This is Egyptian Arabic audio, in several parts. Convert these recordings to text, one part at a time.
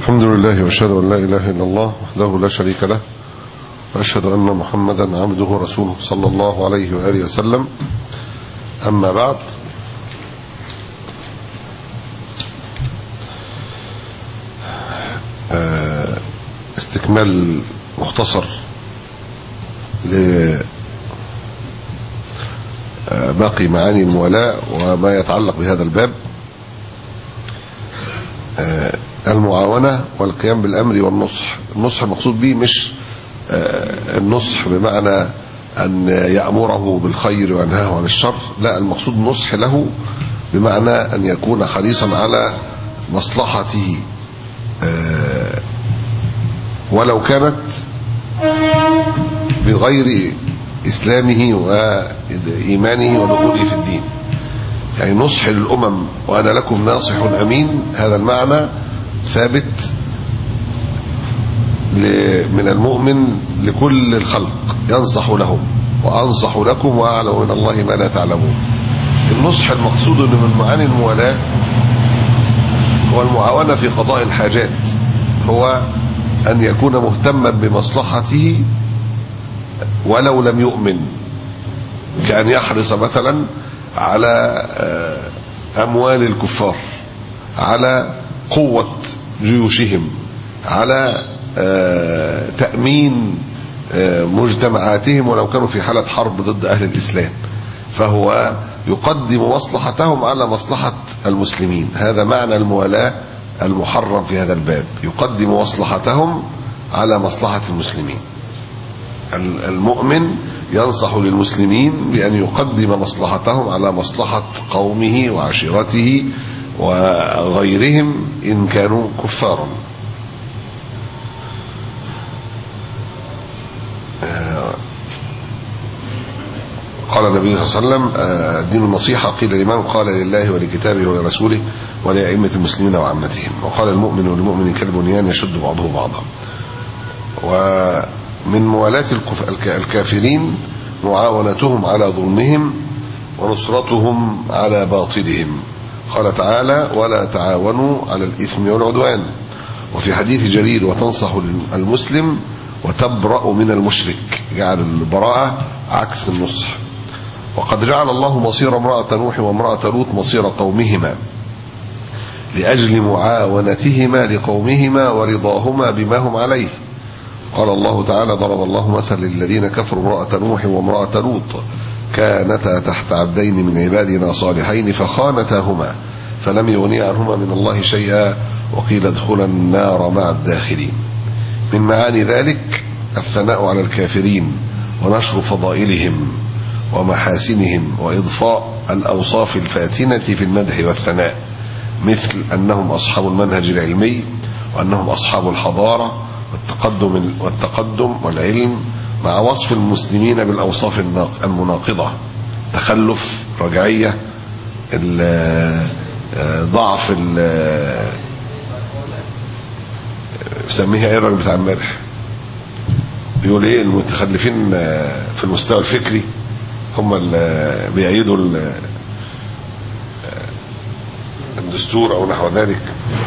الحمد لله واشهد ان لا اله الا الله وحده لا شريك له واشهد ان محمدا عبده ورسوله صلى الله عليه واله وسلم اما بعد استكمال مختصر لباقي معاني المولاة وما يتعلق بهذا الباب المعاونة والقيام بالأمر والنصح النصح المقصود به مش النصح بمعنى أن يأمره بالخير وينهاه عن الشر لا المقصود النصح له بمعنى أن يكون حريصا على مصلحته ولو كانت بغير إسلامه وإيمانه ودخوله في الدين يعني نصح للأمم وأنا لكم ناصح أمين هذا المعنى ثابت من المؤمن لكل الخلق ينصح لهم وأنصح لكم وأعلم من الله ما لا تعلمون النصح المقصود من معاني الموالاة هو المعاونة في قضاء الحاجات هو أن يكون مهتما بمصلحته ولو لم يؤمن كأن يحرص مثلا على أموال الكفار على قوة جيوشهم على تأمين مجتمعاتهم ولو كانوا في حالة حرب ضد أهل الإسلام فهو يقدم مصلحتهم على مصلحة المسلمين هذا معنى الموالاة المحرم في هذا الباب يقدم مصلحتهم على مصلحة المسلمين المؤمن ينصح للمسلمين بأن يقدم مصلحتهم على مصلحة قومه وعشيرته وغيرهم إن كانوا كفارا قال النبي صلى الله عليه وسلم الدين النصيحة قيل لمن قال لله ولكتابه ولرسوله ولأئمة المسلمين وعامتهم وقال المؤمن والمؤمن كالبنيان يشد بعضه بعضا ومن موالاة الكافرين معاونتهم على ظلمهم ونصرتهم على باطلهم قال تعالى ولا تعاونوا على الإثم والعدوان وفي حديث جرير وتنصح المسلم وتبرأ من المشرك جعل البراءة عكس النصح وقد جعل الله مصير امرأة نوح وامرأة لوط مصير قومهما لأجل معاونتهما لقومهما ورضاهما بما هم عليه قال الله تعالى ضرب الله مثل للذين كفروا امرأة نوح وامرأة لوط كانتا تحت عبدين من عبادنا صالحين فخانتاهما فلم يغني عنهما من الله شيئا وقيل ادخلا النار مع الداخلين من معاني ذلك الثناء على الكافرين ونشر فضائلهم ومحاسنهم وإضفاء الأوصاف الفاتنة في المدح والثناء مثل أنهم أصحاب المنهج العلمي وأنهم أصحاب الحضارة والتقدم, والتقدم والعلم مع وصف المسلمين بالأوصاف المناقضة تخلف رجعية ضعف بسميها ايه الراجل بتاع امبارح بيقول ايه المتخلفين في المستوى الفكري هم اللي بيأيدوا الدستور او نحو ذلك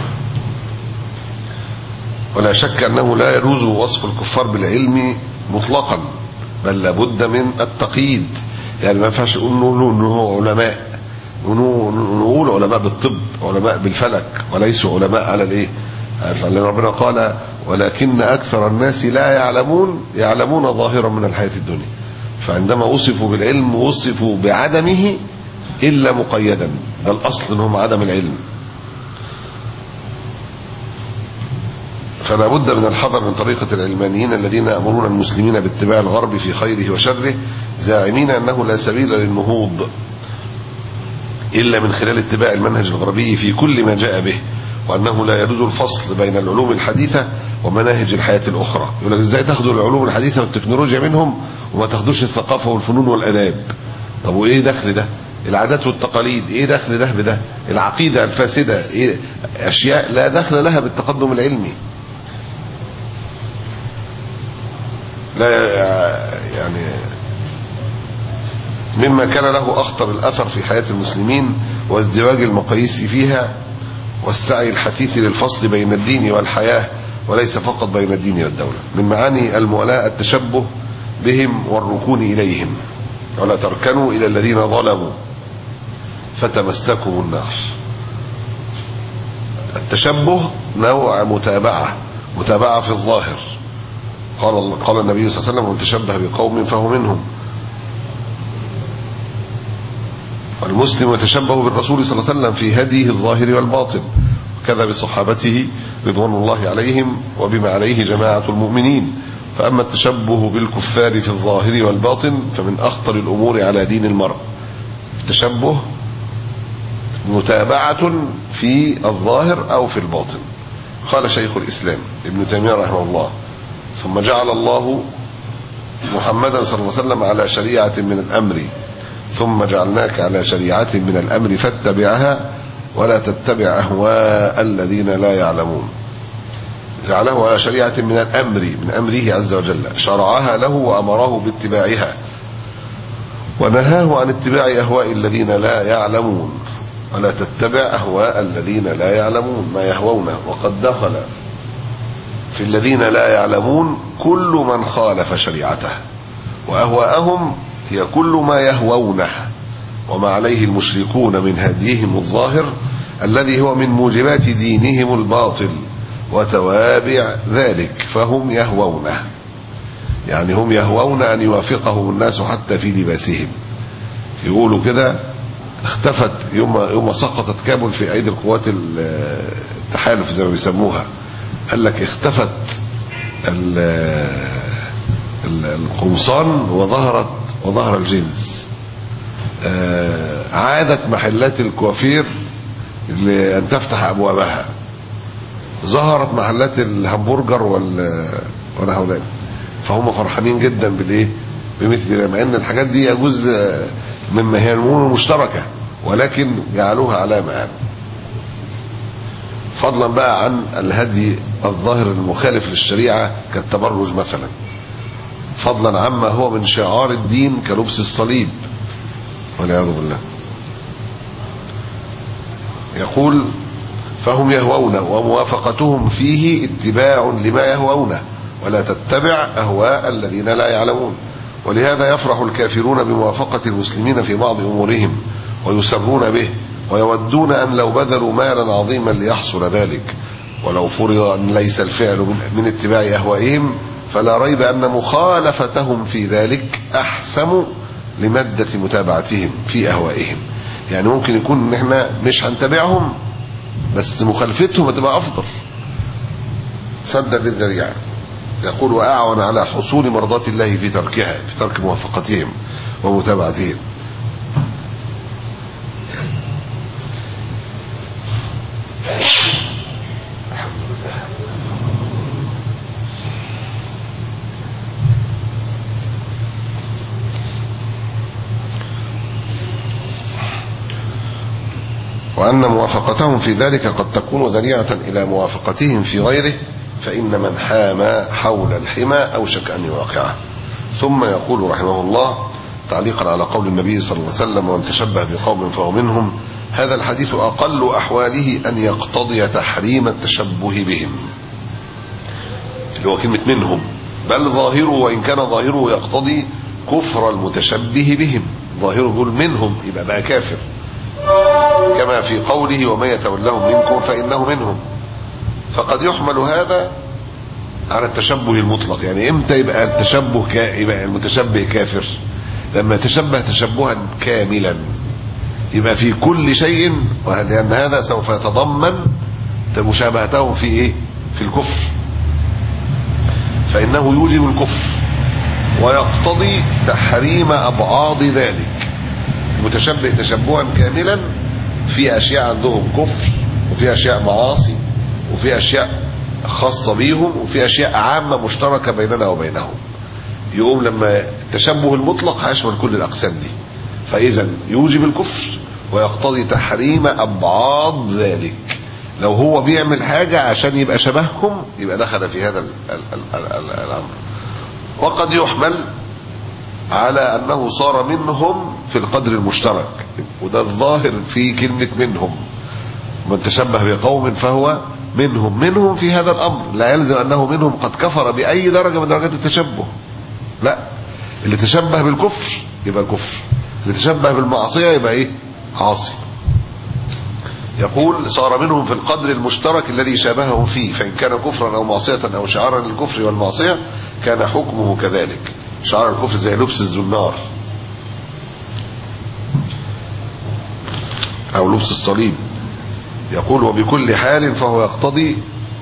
ولا شك انه لا يجوز وصف الكفار بالعلم مطلقا بل لابد من التقييد يعني ما ينفعش نقول انه علماء نقول علماء بالطب علماء بالفلك وليسوا علماء على الايه لان ربنا قال ولكن اكثر الناس لا يعلمون يعلمون ظاهرا من الحياه الدنيا فعندما وصفوا بالعلم وصفوا بعدمه الا مقيدا الاصل انهم عدم العلم فلا بد من الحذر من طريقة العلمانيين الذين يأمرون المسلمين باتباع الغرب في خيره وشره زاعمين أنه لا سبيل للنهوض إلا من خلال اتباع المنهج الغربي في كل ما جاء به وأنه لا يجوز الفصل بين العلوم الحديثة ومناهج الحياة الأخرى يقول لك إزاي تاخدوا العلوم الحديثة والتكنولوجيا منهم وما تاخدوش الثقافة والفنون والآداب طب وإيه دخل ده العادات والتقاليد ايه دخل ده بده العقيدة الفاسدة إيه اشياء لا دخل لها بالتقدم العلمي لا يعني مما كان له أخطر الأثر في حياة المسلمين وازدواج المقاييس فيها والسعي الحثيث للفصل بين الدين والحياة وليس فقط بين الدين والدولة من معاني المولاة التشبه بهم والركون إليهم ولا تركنوا إلى الذين ظلموا فتمسكوا النار التشبه نوع متابعة متابعة في الظاهر قال قال النبي صلى الله عليه وسلم من تشبه بقوم فهو منهم والمسلم يتشبه بالرسول صلى الله عليه وسلم في هديه الظاهر والباطن كذا بصحابته رضوان الله عليهم وبما عليه جماعة المؤمنين فأما التشبه بالكفار في الظاهر والباطن فمن أخطر الأمور على دين المرء التشبه متابعة في الظاهر أو في الباطن قال شيخ الإسلام ابن تيمية رحمه الله ثم جعل الله محمدا صلى الله عليه وسلم على شريعة من الأمر ثم جعلناك على شريعة من الأمر فاتبعها ولا تتبع أهواء الذين لا يعلمون جعله على شريعة من الأمر من أمره عز وجل شرعها له وأمره باتباعها ونهاه عن اتباع أهواء الذين لا يعلمون ولا تتبع أهواء الذين لا يعلمون ما يهوونه وقد دخل في الذين لا يعلمون كل من خالف شريعته وأهواءهم هي كل ما يهوونه وما عليه المشركون من هديهم الظاهر الذي هو من موجبات دينهم الباطل وتوابع ذلك فهم يهوونه يعني هم يهوون أن يوافقهم الناس حتى في لباسهم يقولوا كده اختفت يوم يوم سقطت كابل في ايدي القوات التحالف زي ما بيسموها قال لك اختفت القمصان وظهرت وظهر الجنس عادت محلات الكوافير لأن تفتح أبوابها ظهرت محلات الهمبرجر وال ونحو ذلك فهم فرحانين جدا بالايه بمثل مع ان الحاجات دي يجوز مما هي الامور مشتركه ولكن جعلوها علامه عامه فضلا بقى عن الهدي الظاهر المخالف للشريعه كالتبرج مثلا فضلا عما هو من شعار الدين كلبس الصليب والعياذ بالله يقول فهم يهوون وموافقتهم فيه اتباع لما يهوونه ولا تتبع أهواء الذين لا يعلمون ولهذا يفرح الكافرون بموافقة المسلمين في بعض أمورهم ويسرون به ويودون أن لو بذلوا مالا عظيما ليحصل ذلك ولو فرض أن ليس الفعل من, من اتباع أهوائهم فلا ريب أن مخالفتهم في ذلك أحسم لمادة متابعتهم في أهوائهم يعني ممكن يكون ان احنا مش هنتابعهم بس مخالفتهم هتبقى افضل سدد الذريعه يقول واعون على حصول مرضات الله في تركها في ترك موافقتهم ومتابعتهم وأن موافقتهم في ذلك قد تكون ذريعة إلى موافقتهم في غيره فإن من حام حول الحمى أوشك أن يواقعه ثم يقول رحمه الله تعليقا على قول النبي صلى الله عليه وسلم ومن تشبه بقوم فهو منهم هذا الحديث أقل أحواله أن يقتضي تحريم التشبه بهم اللي هو كلمة منهم بل ظاهره وإن كان ظاهره يقتضي كفر المتشبه بهم ظاهره يقول منهم يبقى بقى كافر كما في قوله ومن يتولهم منكم فإنه منهم فقد يحمل هذا على التشبه المطلق يعني امتى يبقى التشبه كا يبقى المتشبه كافر لما يتشبه تشبها كاملا يبقى في كل شيء لأن هذا سوف يتضمن مشابهتهم في ايه في الكفر فإنه يوجب الكفر ويقتضي تحريم أبعاض ذلك المتشبه تشبها كاملا في أشياء عندهم كفر وفي أشياء معاصي وفي أشياء خاصة بيهم وفي أشياء عامة مشتركة بيننا وبينهم يقوم لما التشبه المطلق هيشمل كل الأقسام دي فإذا يوجب الكفر ويقتضي تحريم أبعاض ذلك لو هو بيعمل حاجة عشان يبقى شبههم يبقى دخل في هذا الأمر وقد يحمل على أنه صار منهم في القدر المشترك وده الظاهر في كلمة منهم من تشبه بقوم فهو منهم منهم في هذا الأمر لا يلزم أنه منهم قد كفر بأي درجة من درجات التشبه لا اللي تشبه بالكفر يبقى كفر اللي تشبه بالمعصية يبقى ايه عاصي يقول صار منهم في القدر المشترك الذي شابههم فيه فإن كان كفرا أو معصية أو شعارا للكفر والمعصية كان حكمه كذلك شعار الكفر زي لبس الزنار أو لبس الصليب يقول وبكل حال فهو يقتضي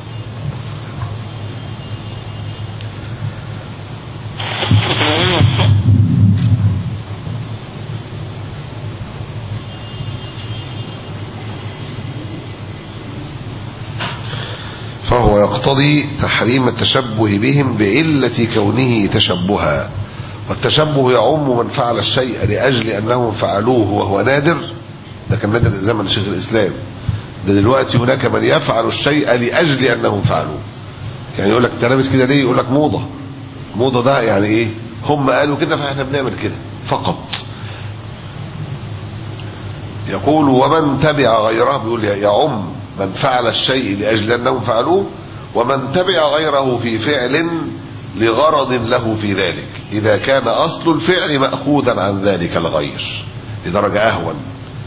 فهو يقتضي تحريم التشبه بهم بعلة كونه تشبها والتشبه يعم من فعل الشيء لأجل أنهم فعلوه وهو نادر ده كان نادر زمن شيخ الإسلام ده دلوقتي هناك من يفعل الشيء لأجل أنهم فعلوه يعني يقول لك انت لابس كده ليه يقول لك موضة موضة ده يعني ايه هم قالوا كده فاحنا بنعمل كده فقط يقول ومن تبع غيره بيقول يعم من فعل الشيء لأجل أنهم فعلوه ومن تبع غيره في فعل لغرض له في ذلك إذا كان أصل الفعل مأخوذا عن ذلك الغير لدرجة أهون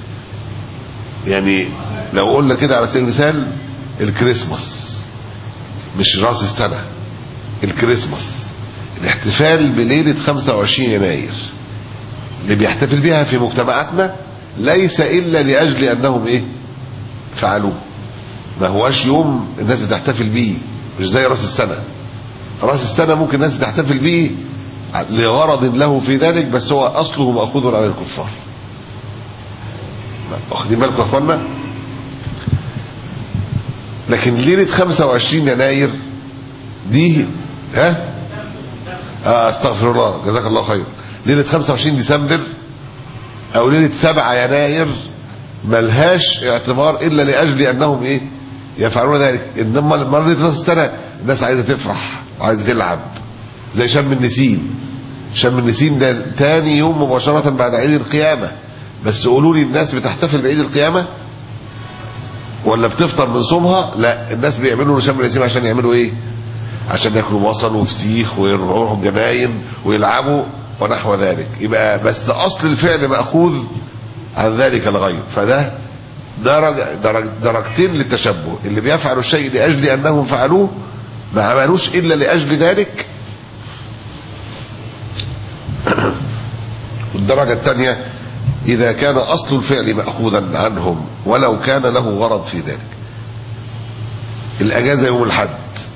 يعني لو قلنا كده على سبيل المثال الكريسماس مش راس السنة الكريسماس الاحتفال بليلة 25 يناير اللي بيحتفل بها في مجتمعاتنا ليس إلا لأجل أنهم إيه فعلوه ما هواش يوم الناس بتحتفل بيه مش زي راس السنة راس السنة ممكن الناس بتحتفل بيه لغرض له في ذلك بس هو أصله مأخوذ عن الكفار واخدين بالكم يا اخوانا لكن ليلة 25 يناير دي ها آه استغفر الله جزاك الله خير ليلة 25 ديسمبر او ليلة 7 يناير ملهاش اعتبار الا لاجل انهم ايه يفعلون ذلك انما مرة راس السنة الناس عايزة تفرح وعايزة تلعب زي شم النسيم شم النسيم ده تاني يوم مباشرة بعد عيد القيامة بس قولوا لي الناس بتحتفل بعيد القيامة ولا بتفطر من صومها لا الناس بيعملوا شم النسيم عشان يعملوا ايه عشان ياكلوا بصل وفسيخ ويروحوا الجناين ويلعبوا ونحو ذلك يبقى بس اصل الفعل ماخوذ عن ذلك الغير فده درجة درج درجتين للتشبه اللي بيفعل الشيء لاجل انهم فعلوه ما عملوش الا لاجل ذلك والدرجة الثانية إذا كان أصل الفعل مأخوذا عنهم ولو كان له غرض في ذلك الأجازة يوم الحد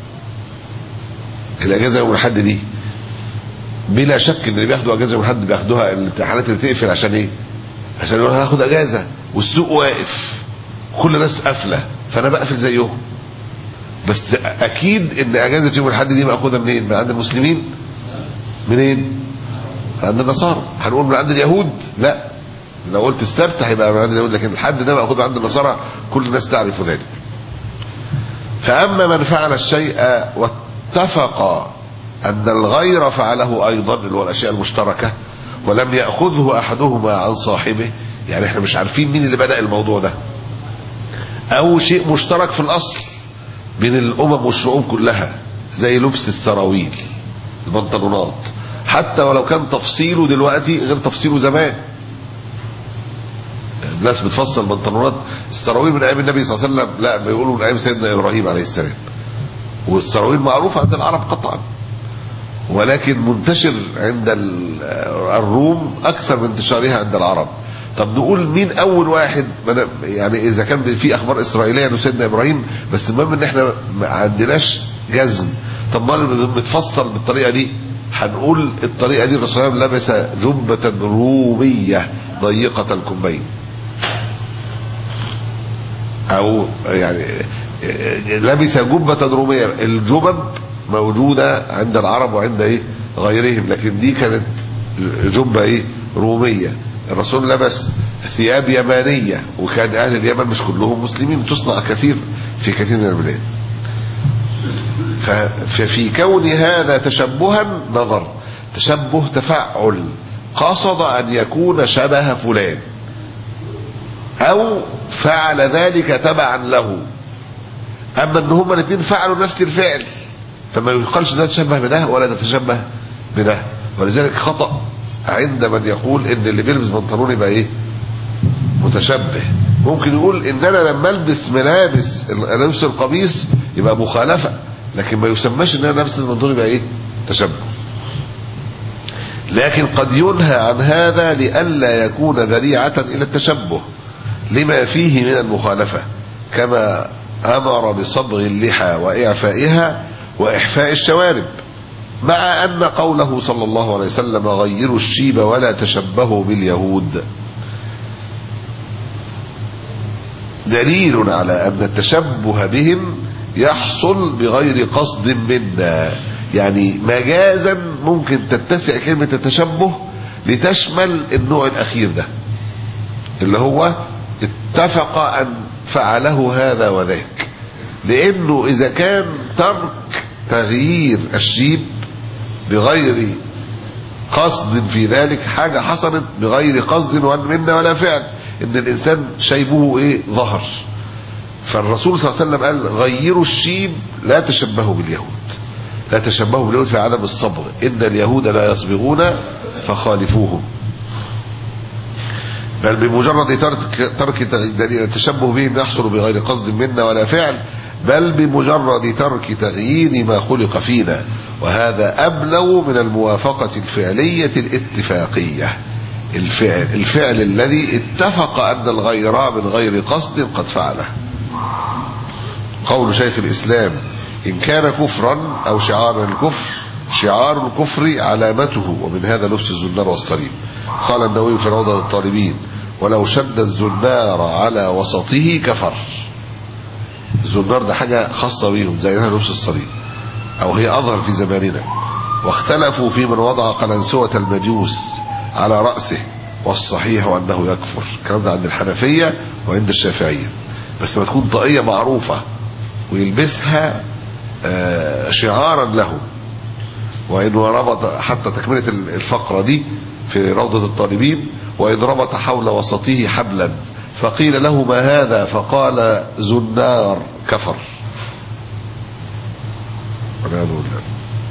الأجازة يوم الحد دي بلا شك ان اللي بياخدوا اجازه يوم الحد بياخدوها الامتحانات اللي تقفل عشان ايه عشان يقول هاخد اجازه والسوق واقف كل الناس قافله فانا بقفل زيهم بس اكيد ان اجازه يوم الحد دي ماخوذه منين من عند المسلمين منين عند النصارى هنقول من عند اليهود لا لو قلت السبت هيبقى من عند اليهود لكن الحد ده ماخوذ عند النصارى كل الناس تعرف ذلك فاما من فعل الشيء واتفق ان الغير فعله ايضا اللي هو الاشياء المشتركه ولم ياخذه احدهما عن صاحبه يعني احنا مش عارفين مين اللي بدا الموضوع ده او شيء مشترك في الاصل بين الامم والشعوب كلها زي لبس السراويل البنطلونات حتى ولو كان تفصيله دلوقتي غير تفصيله زمان الناس بتفصل بنطلونات السراويل من ايام النبي صلى الله عليه وسلم لا بيقولوا من ايام سيدنا ابراهيم عليه السلام والسراويل معروفه عند العرب قطعا ولكن منتشر عند الروم اكثر من انتشارها عند العرب طب نقول مين اول واحد يعني اذا كان في اخبار اسرائيليه انه سيدنا ابراهيم بس المهم ان احنا ما عندناش جزم طب ما بتفصل بالطريقه دي هنقول الطريقه دي الرسول صلى الله عليه وسلم لبس جبه روميه ضيقه الكمين او يعني لبس جبه روميه الجبب موجوده عند العرب وعند ايه غيرهم لكن دي كانت جبه ايه روميه الرسول لبس ثياب يمانيه وكان اهل اليمن مش كلهم مسلمين تصنع كثير في كثير من البلاد ففي كون هذا تشبها نظر تشبه تفعل قصد ان يكون شبه فلان او فعل ذلك تبعا له اما ان هما الاثنين فعلوا نفس الفعل فما يقالش ده تشبه بده ولا ده تشبه بده ولذلك خطأ عند من يقول ان اللي بيلبس بنطلون يبقى ايه متشبه ممكن يقول ان انا لما البس ملابس لبس القميص يبقى مخالفه لكن ما يسمىش ان انا لابس البنطلون يبقى ايه تشبه لكن قد ينهى عن هذا لئلا يكون ذريعه الى التشبه لما فيه من المخالفه كما امر بصبغ اللحى واعفائها واحفاء الشوارب مع ان قوله صلى الله عليه وسلم غيروا الشيب ولا تشبهوا باليهود دليل على أن التشبه بهم يحصل بغير قصد منا يعني مجازا ممكن تتسع كلمة التشبه لتشمل النوع الأخير ده اللي هو اتفق أن فعله هذا وذاك لأنه إذا كان ترك تغيير الشيب بغير قصد في ذلك حاجة حصلت بغير قصد منا ولا فعل ان الانسان شيبه ايه ظهر فالرسول صلى الله عليه وسلم قال غيروا الشيب لا تشبهوا باليهود لا تشبهوا باليهود في عدم الصبغ ان اليهود لا يصبغون فخالفوهم بل بمجرد ترك ترك التشبه بهم يحصل بغير قصد منا ولا فعل بل بمجرد ترك تغيير ما خلق فينا وهذا أبلغ من الموافقة الفعلية الاتفاقية الفعل الفعل الذي اتفق أن الغير من غير قصد قد فعله قول شيخ الإسلام إن كان كفرا أو شعارا الكفر شعار الكفر علامته ومن هذا لبس الزنار والصليب قال النووي في روضة الطالبين ولو شد الزنار على وسطه كفر الزنار ده حاجة خاصة بيهم زيها لبس الصليب أو هي أظهر في زماننا واختلفوا في من وضع قلنسوة المجوس على رأسه والصحيح أنه يكفر الكلام ده عند الحنفية وعند الشافعية بس ما تكون طاقية معروفة ويلبسها شعارا له وإن ربط حتى تكملة الفقرة دي في روضة الطالبين وإن ربط حول وسطه حبلا فقيل له ما هذا فقال زنار كفر والعياذ بالله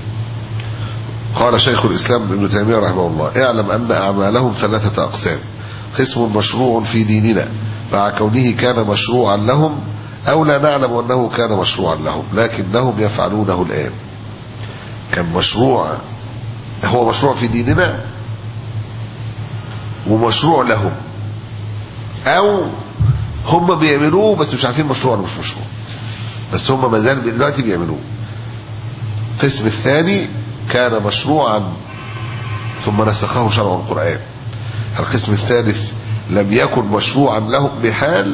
قال شيخ الإسلام ابن تيمية رحمه الله اعلم أن أعمالهم ثلاثة أقسام قسم مشروع في ديننا مع كونه كان مشروعا لهم أو لا نعلم أنه كان مشروعا لهم لكنهم يفعلونه الآن كان مشروع هو مشروع في ديننا ومشروع لهم أو هم بيعملوه بس مش عارفين مشروع ولا مش مشروع بس هم ما زال دلوقتي بيعملوه القسم الثاني كان مشروعا ثم نسخه شرع القرآن القسم الثالث لم يكن مشروعا لهم بحال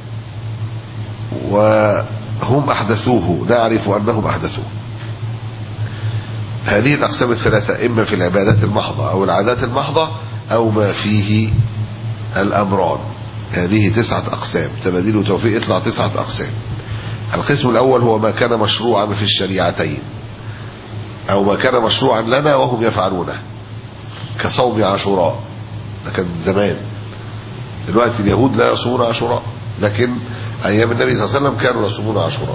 وهم أحدثوه نعرف أنهم أحدثوه هذه الأقسام الثلاثة إما في العبادات المحضة أو العادات المحضة أو ما فيه الأمران هذه تسعة أقسام تباديل وتوفيق يطلع تسعة أقسام القسم الأول هو ما كان مشروعا في الشريعتين أو ما كان مشروعا لنا وهم يفعلونه كصوم عاشوراء ده كان زمان دلوقتي اليهود لا يصومون عاشوراء لكن أيام النبي صلى الله عليه وسلم كانوا يصومون عاشوراء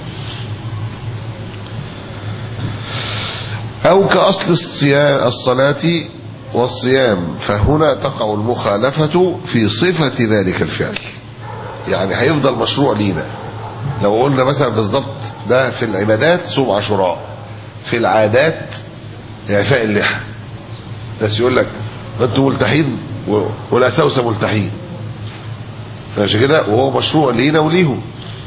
أو كأصل الصيام الصلاة والصيام فهنا تقع المخالفة في صفة ذلك الفعل يعني هيفضل مشروع لينا لو قلنا مثلا بالضبط ده في العبادات صوم عاشوراء في العادات إعفاء اللحى ناس يقول لك ما انتوا ملتحين والأساوسة ملتحين ماشي كده وهو مشروع لينا وليهم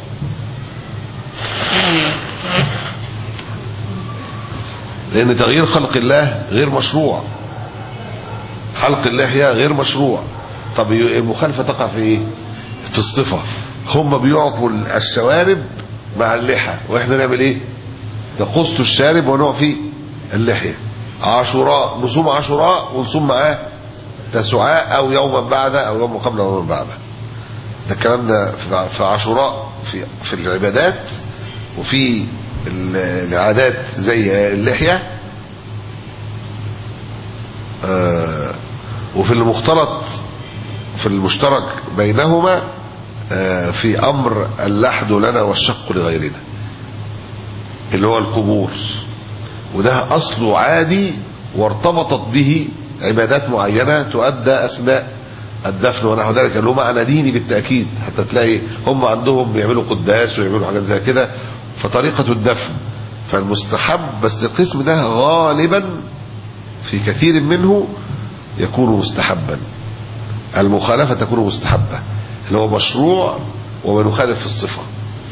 لأن تغيير خلق الله غير مشروع حلق اللحية غير مشروع طب المخالفة تقع في ايه في الصفة هم بيعفوا الشوارب مع اللحى واحنا نعمل ايه نقص الشارب ونعفي اللحية عاشوراء نصوم عاشوراء ونصوم معاه تسعاء او يوما بعد او يوم قبل او يوما بعد ده الكلام ده في عاشوراء في في العبادات وفي العادات زي اللحية آه وفي المختلط في المشترك بينهما في أمر اللحد لنا والشق لغيرنا اللي هو القبور وده أصله عادي وارتبطت به عبادات معينة تؤدى أثناء الدفن ونحو ذلك اللي هو معنى ديني بالتأكيد حتى تلاقي هم عندهم بيعملوا قداس ويعملوا حاجات زي كده فطريقة الدفن فالمستحب بس القسم ده غالبا في كثير منه يكون مستحبا المخالفة تكون مستحبة اللي هو مشروع ومنخالف في الصفة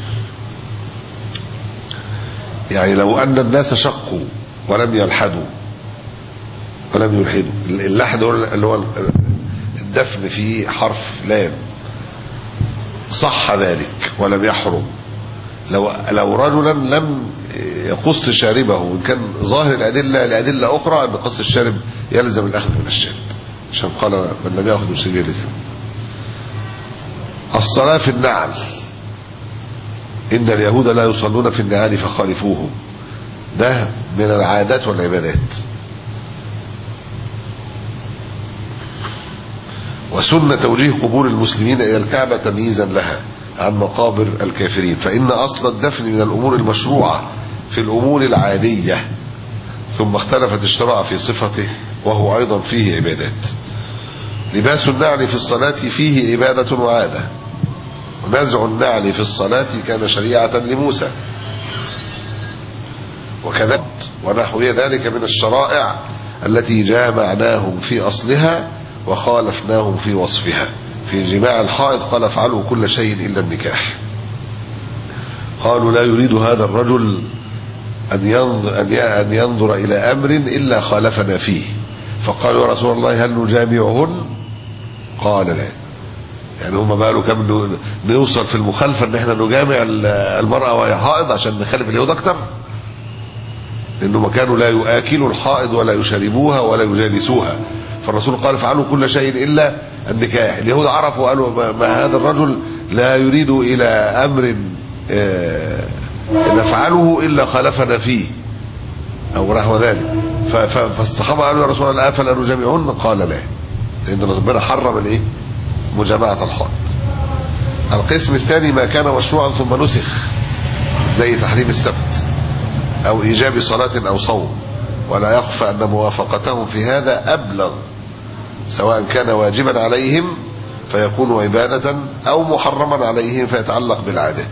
يعني لو أن الناس شقوا ولم يلحدوا ولم يلحدوا اللحد اللي هو الدفن فيه حرف لام صح ذلك ولم يحرم لو لو رجلا لم يقص شاربه وان كان ظاهر الادله لادله اخرى ان قص الشارب يلزم الاخذ من الشارب عشان قال من لم ياخذ من سبيل الاسم الصلاه في النعل ان اليهود لا يصلون في النعال فخالفوهم ده من العادات والعبادات وسن توجيه قبور المسلمين الى الكعبه تمييزا لها عن مقابر الكافرين فان اصل الدفن من الامور المشروعه في الامور العاديه ثم اختلفت الشرع في صفته وهو ايضا فيه عبادات لباس النعل في الصلاه فيه عباده وعاده ونزع النعل في الصلاه كان شريعه لموسى وكذا ونحو ذلك من الشرائع التي جامعناهم في اصلها وخالفناهم في وصفها في جماع الحائض قال افعلوا كل شيء إلا النكاح قالوا لا يريد هذا الرجل أن ينظر, أن ينظر إلى أمر إلا خالفنا فيه فقالوا يا رسول الله هل نجامعهن قال لا يعني هم بقى كم نوصل في المخالفة ان احنا نجامع المرأة وهي حائض عشان نخالف اليهود اكتر لانه كانوا لا يؤكلوا الحائض ولا يشربوها ولا يجالسوها فالرسول قال افعلوا كل شيء الا النكاح اليهود عرفوا قالوا ما هذا الرجل لا يريد الى امر نفعله الا خالفنا فيه او نحو ذلك فالصحابه قالوا يا رسول الله افلا نجامعهن قال لا لان ربنا حرم الايه مجامعه الحائض القسم الثاني ما كان مشروعا ثم نسخ زي تحريم السبت او ايجاب صلاه او صوم ولا يخفى ان موافقتهم في هذا ابلغ سواء كان واجبا عليهم فيكون عبادة أو محرما عليهم فيتعلق بالعادات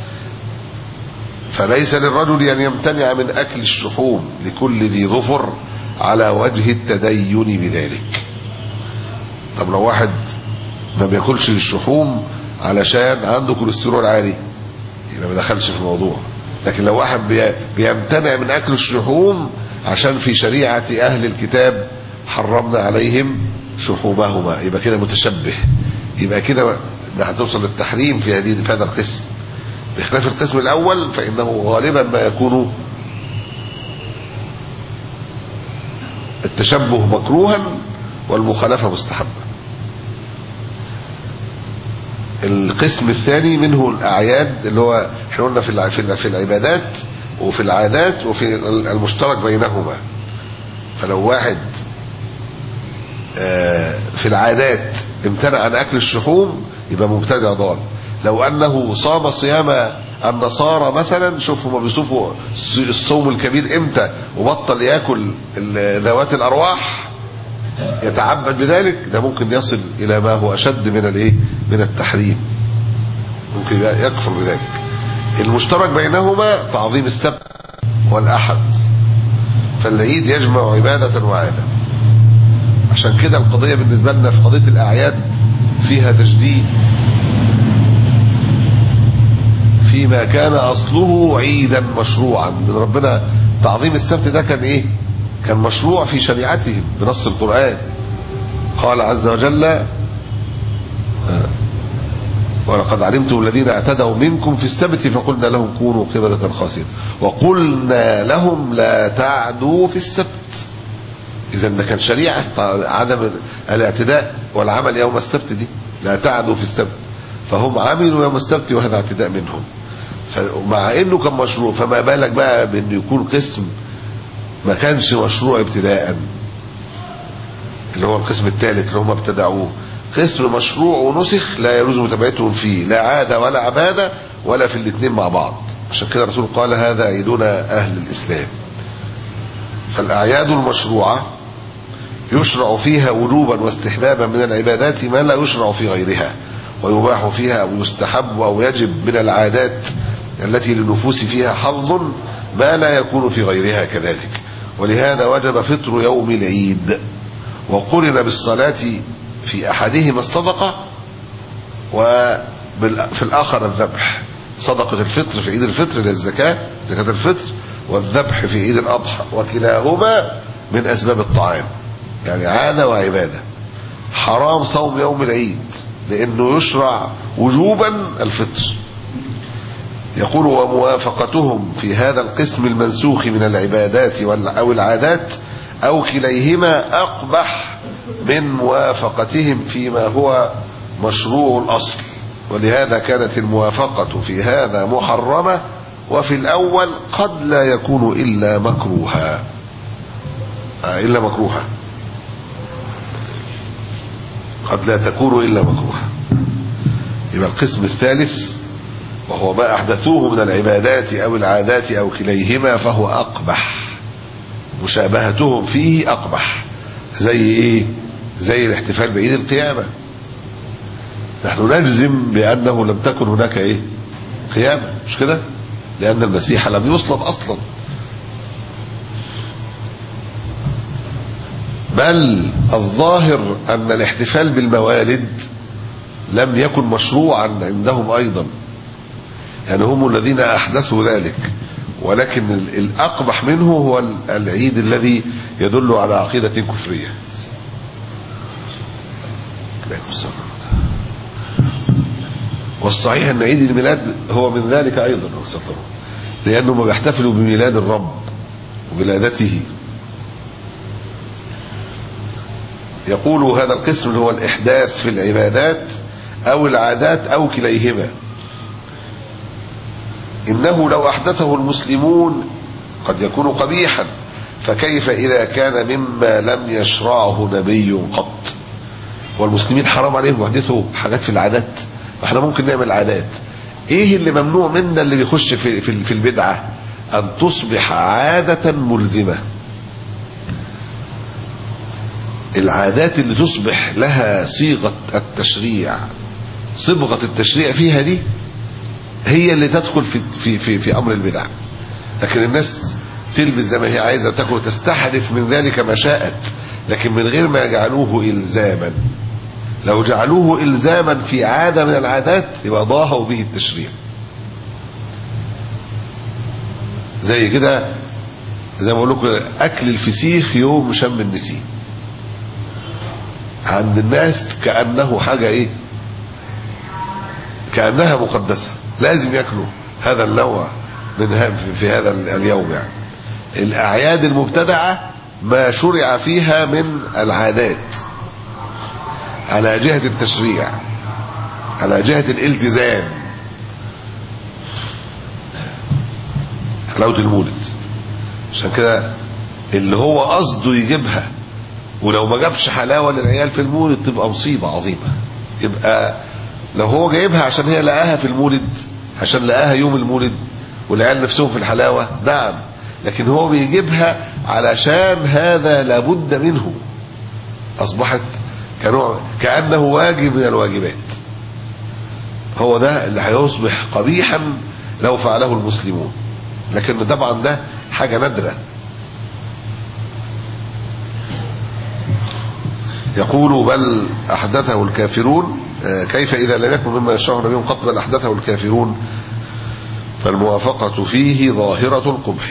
فليس للرجل أن يمتنع من أكل الشحوم لكل ذي ظفر على وجه التدين بذلك طب لو واحد ما بياكلش الشحوم علشان عنده كوليسترول عالي يبقى ما دخلش في الموضوع لكن لو واحد بيمتنع من أكل الشحوم عشان في شريعة أهل الكتاب حرمنا عليهم شحومهما يبقى كده متشبه يبقى كده ده هتوصل للتحريم في هذه في هذا القسم بخلاف القسم الاول فانه غالبا ما يكون التشبه مكروها والمخالفه مستحبه القسم الثاني منه الاعياد اللي هو احنا قلنا في في العبادات وفي العادات وفي المشترك بينهما فلو واحد في العادات امتنع عن اكل الشحوم يبقى مبتدع ضال لو انه صام صيام النصارى مثلا شوف هما بيصوفوا الصوم الكبير امتى وبطل ياكل ذوات الارواح يتعبد بذلك ده ممكن يصل الى ما هو اشد من الايه من التحريم ممكن يكفر بذلك المشترك بينهما تعظيم السبت والاحد فالعيد يجمع عباده وعاده عشان كده القضية بالنسبة لنا في قضية الأعياد فيها تجديد فيما كان أصله عيدا مشروعا من ربنا تعظيم السبت ده كان إيه كان مشروع في شريعتهم بنص القرآن قال عز وجل ولقد علمتم الذين اعتدوا منكم في السبت فقلنا لهم كونوا قردة خاسرة وقلنا لهم لا تعدوا في السبت إذا ده كان شريعة عدم الاعتداء والعمل يوم السبت دي لا تعدوا في السبت فهم عملوا يوم السبت وهذا اعتداء منهم مع انه كان مشروع فما بالك بقى بانه يكون قسم ما كانش مشروع ابتداء اللي هو القسم الثالث اللي هم ابتدعوه قسم مشروع ونسخ لا يجوز متابعتهم فيه لا عادة ولا عبادة ولا في الاثنين مع بعض عشان كده الرسول قال هذا عيدنا أهل الإسلام فالأعياد المشروعة يشرع فيها وجوبا واستحبابا من العبادات ما لا يشرع في غيرها ويباح فيها أو يستحب أو يجب من العادات التي للنفوس فيها حظ ما لا يكون في غيرها كذلك ولهذا وجب فطر يوم العيد وقرن بالصلاة في أحدهما الصدقة وفي الآخر الذبح صدقة الفطر في عيد الفطر للزكاة زكاة الفطر والذبح في عيد الأضحى وكلاهما من أسباب الطعام يعني عادة وعبادة حرام صوم يوم العيد لأنه يشرع وجوبا الفطر يقول وموافقتهم في هذا القسم المنسوخ من العبادات أو العادات أو كليهما أقبح من موافقتهم فيما هو مشروع الأصل ولهذا كانت الموافقة في هذا محرمة وفي الأول قد لا يكون إلا مكروها إلا مكروها قد لا تكون إلا مكروها يبقى القسم الثالث وهو ما أحدثوه من العبادات أو العادات أو كليهما فهو أقبح مشابهتهم فيه أقبح زي إيه زي الاحتفال بعيد القيامة نحن نجزم بأنه لم تكن هناك إيه قيامة مش كده لأن المسيح لم يصلب أصلا بل الظاهر أن الاحتفال بالموالد لم يكن مشروعا عندهم أيضا يعني هم الذين أحدثوا ذلك ولكن الأقبح منه هو العيد الذي يدل على عقيدة كفرية والصحيح أن عيد الميلاد هو من ذلك أيضا لأنهم بيحتفلوا بميلاد الرب وولادته يقول هذا القسم اللي هو الإحداث في العبادات أو العادات أو كليهما إنه لو أحدثه المسلمون قد يكون قبيحا فكيف إذا كان مما لم يشرعه نبي قط والمسلمين حرام عليهم يحدثوا حاجات في العادات احنا ممكن نعمل عادات ايه اللي ممنوع منا اللي بيخش في, في, في البدعة ان تصبح عادة ملزمة العادات اللي تصبح لها صيغة التشريع صبغة التشريع فيها دي هي اللي تدخل في في في, في امر البدع لكن الناس تلبس زي ما هي عايزه وتاكل وتستحدث من ذلك ما شاءت لكن من غير ما يجعلوه الزاما لو جعلوه الزاما في عاده من العادات يبقى ضاهوا به التشريع زي كده زي ما بقول لكم اكل الفسيخ يوم شم النسيم عند الناس كانه حاجه ايه كانها مقدسه لازم ياكلوا هذا النوع من في هذا اليوم يعني الاعياد المبتدعه ما شرع فيها من العادات على جهه التشريع على جهه الالتزام حلاوه المولد عشان كده اللي هو قصده يجيبها ولو ما جابش حلاوه للعيال في المولد تبقى مصيبه عظيمه يبقى لو هو جايبها عشان هي لقاها في المولد عشان لقاها يوم المولد والعيال نفسهم في الحلاوة نعم لكن هو بيجيبها علشان هذا لابد منه أصبحت كنوع كأنه واجب من الواجبات هو ده اللي هيصبح قبيحا لو فعله المسلمون لكن طبعا ده حاجة نادرة يقول بل أحدثه الكافرون كيف إذا لم يكن مما يشرع نبيهم قط بل أحدثه الكافرون فالموافقة فيه ظاهرة القبح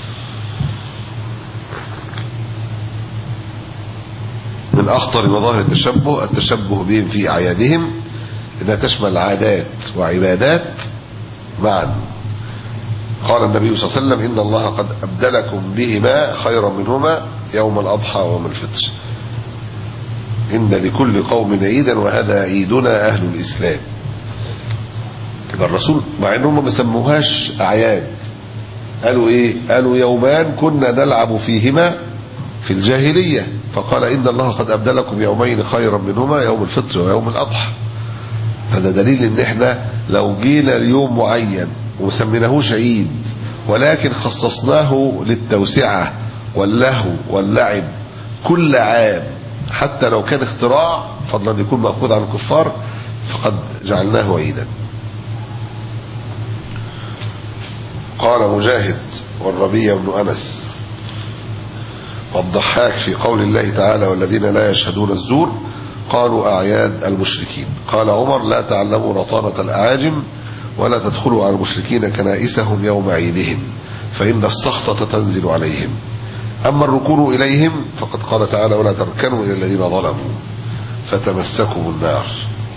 من أخطر مظاهر التشبه التشبه بهم في أعيادهم إنها تشمل عادات وعبادات معا قال النبي صلى الله عليه وسلم إن الله قد أبدلكم بهما خيرا منهما يوم الأضحى ويوم الفطر إن لكل قوم عيدا وهذا عيدنا أهل الإسلام يبقى الرسول مع انهم ما سموهاش اعياد قالوا ايه قالوا يومان كنا نلعب فيهما في الجاهليه فقال إن الله قد أبدلكم يومين خيرا منهما يوم الفطر ويوم الأضحى هذا دليل ان احنا لو جينا ليوم معين وسميناهوش عيد ولكن خصصناه للتوسعة واللهو واللعب كل عام حتى لو كان اختراع فضلا أن يكون مأخوذ عن الكفار فقد جعلناه عيدا قال مجاهد والربيع بن أنس والضحاك في قول الله تعالى والذين لا يشهدون الزور قالوا أعياد المشركين قال عمر لا تعلموا رطانة الأعاجم ولا تدخلوا على المشركين كنائسهم يوم عيدهم فإن السخطة تنزل عليهم أما الركون إليهم فقد قال تعالى ولا تركنوا إلى الذين ظلموا فتمسكوا النار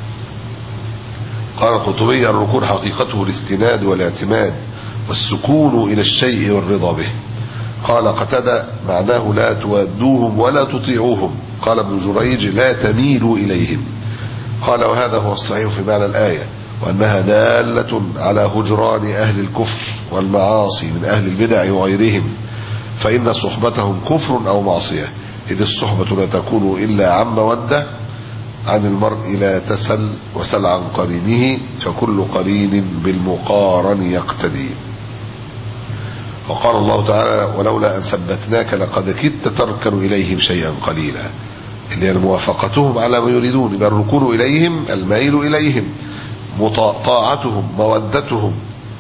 قال القرطبي الركون حقيقته الاستناد والاعتماد والسكون إلى الشيء والرضا به قال قتادة معناه لا توادوهم ولا تطيعوهم قال ابن جريج لا تميلوا إليهم قال وهذا هو الصحيح في معنى الآية وأنها دالة على هجران أهل الكفر والمعاصي من أهل البدع وغيرهم فإن صحبتهم كفر أو معصية إذ الصحبة لا تكون إلا عن مودة عن المرء لا تسل وسل عن قرينه فكل قرين بالمقارن يقتدي وقال الله تعالى ولولا أن ثبتناك لقد كدت تركن إليهم شيئا قليلا اللي هي موافقتهم على ما يريدون يبقى الركون إليهم الميل إليهم طاعتهم مودتهم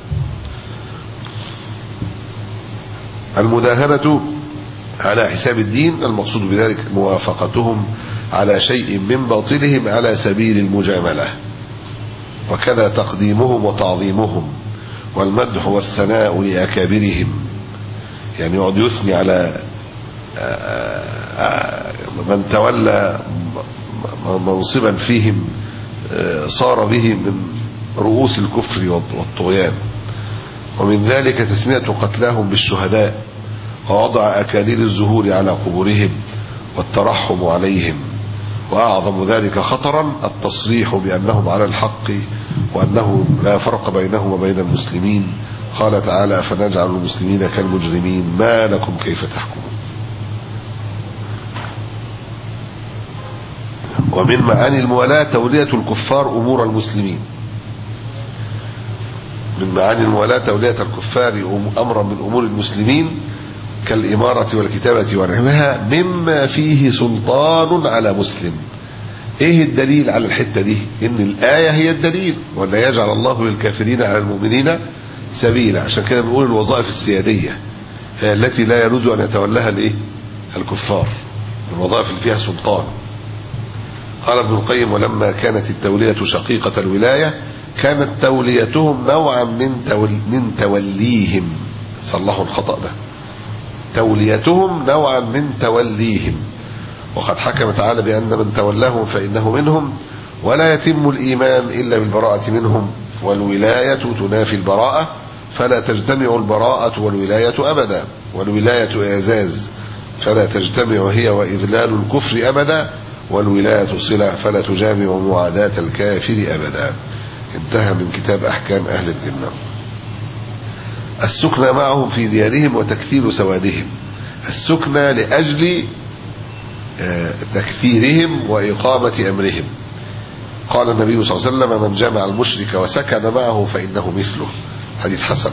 المداهنة على حساب الدين المقصود بذلك موافقتهم على شيء من باطلهم على سبيل المجاملة وكذا تقديمهم وتعظيمهم والمدح والثناء لأكابرهم يعني يقعد يثني على من تولى منصبا فيهم صار به من رؤوس الكفر والطغيان ومن ذلك تسمية قتلاهم بالشهداء ووضع أكاليل الزهور على قبورهم والترحم عليهم وأعظم ذلك خطرا التصريح بأنهم على الحق وأنه لا فرق بينهم وبين المسلمين قال تعالى فنجعل المسلمين كالمجرمين ما لكم كيف تحكمون ومن معاني الموالاة تولية الكفار أمور المسلمين من معاني الموالاة تولية الكفار أمرا من أمور المسلمين كالإمارة والكتابة ونحوها مما فيه سلطان على مسلم ايه الدليل على الحتة دي ان الآية هي الدليل ولا يجعل الله للكافرين على المؤمنين سبيلا عشان كده بنقول الوظائف السيادية هي التي لا يجوز أن يتولاها الايه الكفار الوظائف اللي فيها سلطان قال ابن القيم ولما كانت التولية شقيقة الولاية كانت توليتهم نوعا من تول من توليهم صلحوا الخطأ ده توليتهم نوعا من توليهم وقد حكم تعالى بأن من تولاهم فإنه منهم ولا يتم الإيمان إلا بالبراءة منهم والولاية تنافي البراءة فلا تجتمع البراءة والولاية أبدا والولاية إعزاز فلا تجتمع هي وإذلال الكفر أبدا والولاية صلة فلا تجامع معاداة الكافر أبدا انتهى من كتاب أحكام أهل الذمة السكنى معهم في ديارهم وتكثير سوادهم السكنى لأجل تكثيرهم وإقامة أمرهم قال النبي صلى الله عليه وسلم من جمع المشرك وسكن معه فإنه مثله حديث حسن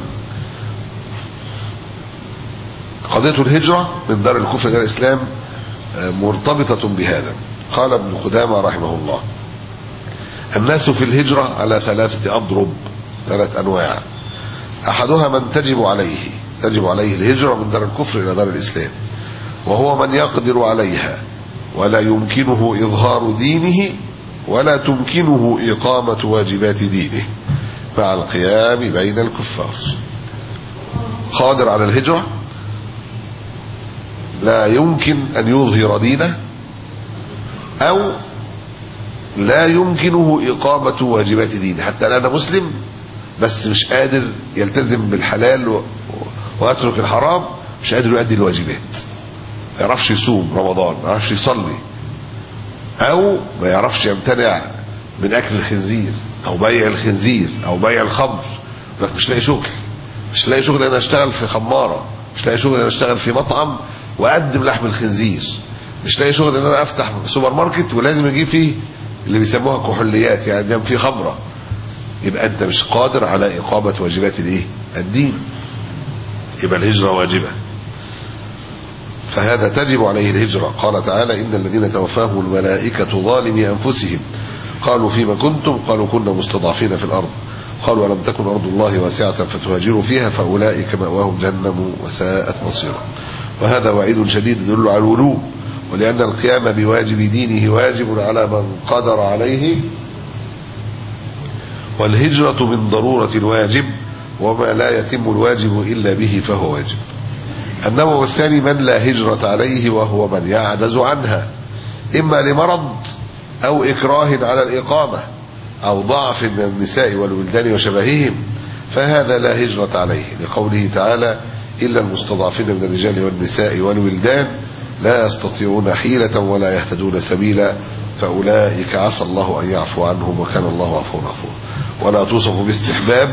قضية الهجرة من دار الكفر إلى الإسلام مرتبطة بهذا قال ابن قدامة رحمه الله الناس في الهجرة على ثلاثة أضرب ثلاث أنواع أحدها من تجب عليه تجب عليه الهجرة من دار الكفر إلى دار الإسلام وهو من يقدر عليها ولا يمكنه إظهار دينه ولا تمكنه إقامة واجبات دينه مع القيام بين الكفار قادر على الهجرة لا يمكن أن يظهر دينه أو لا يمكنه إقامة واجبات دينه حتى أنا مسلم بس مش قادر يلتزم بالحلال ويترك الحرام مش قادر يؤدي الواجبات ما يعرفش يصوم رمضان ما يعرفش يصلي او ما يعرفش يمتنع من اكل الخنزير او بيع الخنزير او بيع الخمر لك مش لاقي شغل مش لاقي شغل انا اشتغل في خماره مش لاقي شغل انا اشتغل في مطعم واقدم لحم الخنزير مش لاقي شغل ان انا افتح سوبر ماركت ولازم اجيب فيه اللي بيسموها كحوليات يعني دام فيه خمره يبقى انت مش قادر على اقامه واجبات الايه الدين يبقى الهجره واجبه فهذا تجب عليه الهجره قال تعالى ان الذين توفاهم الملائكه ظالمي انفسهم قالوا فيما كنتم قالوا كنا مستضعفين في الارض قالوا ولم تكن ارض الله واسعه فتهاجروا فيها فاولئك ماواهم جهنم وساءت مصيرا وهذا وعيد شديد يدل على الوجوب ولأن القيام بواجب دينه واجب على من قدر عليه والهجرة من ضرورة الواجب وما لا يتم الواجب إلا به فهو واجب النوع الثاني من لا هجرة عليه وهو من يعجز عنها إما لمرض أو إكراه على الإقامة أو ضعف من النساء والولدان وشبههم فهذا لا هجرة عليه لقوله تعالى إلا المستضعفين من الرجال والنساء والولدان لا يستطيعون حيلة ولا يهتدون سبيلا فأولئك عسى الله أن يعفو عنهم وكان الله عفوا غفورا ولا توصف باستحباب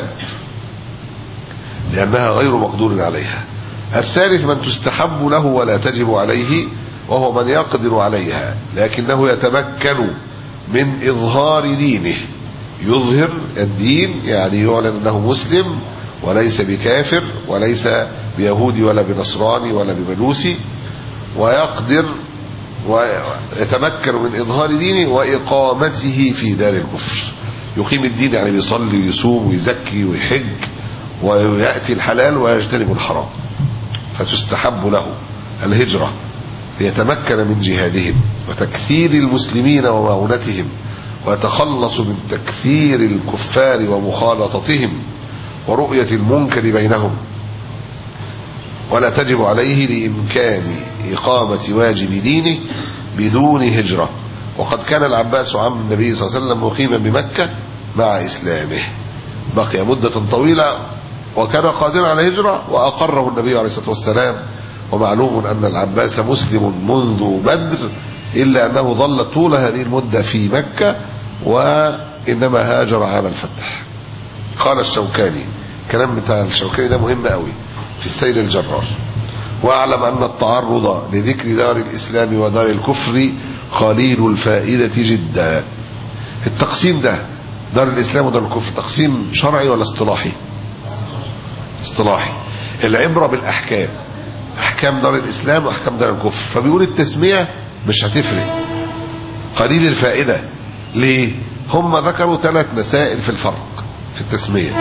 لأنها غير مقدور عليها الثالث من تستحب له ولا تجب عليه وهو من يقدر عليها لكنه يتمكن من إظهار دينه يظهر الدين يعني يعلن أنه مسلم وليس بكافر وليس بيهودي ولا بنصراني ولا بمجوسي ويقدر ويتمكن من إظهار دينه وإقامته في دار الكفر يقيم الدين يعني بيصلي ويصوم ويزكي ويحج ويأتي الحلال ويجتنب الحرام فتستحب له الهجرة ليتمكن من جهادهم وتكثير المسلمين ومعونتهم ويتخلص من تكثير الكفار ومخالطتهم ورؤية المنكر بينهم ولا تجب عليه لإمكان إقامة واجب دينه بدون هجرة وقد كان العباس عم النبي صلى الله عليه وسلم مقيما بمكة مع إسلامه بقي مدة طويلة وكان قادرا على الهجرة وأقره النبي عليه الصلاة والسلام ومعلوم أن العباس مسلم منذ بدر إلا أنه ظل طول هذه المدة في مكة وإنما هاجر عام الفتح قال الشوكاني كلام بتاع الشوكاني ده مهم قوي في السيد الجرار واعلم أن التعرض لذكر دار الإسلام ودار الكفر قليل الفائدة جدا التقسيم ده دار الإسلام ودار الكفر تقسيم شرعي ولا اصطلاحي اصطلاحي العبرة بالأحكام أحكام دار الإسلام وأحكام دار الكفر فبيقول التسمية مش هتفرق قليل الفائدة ليه هم ذكروا ثلاث مسائل في الفرق في التسمية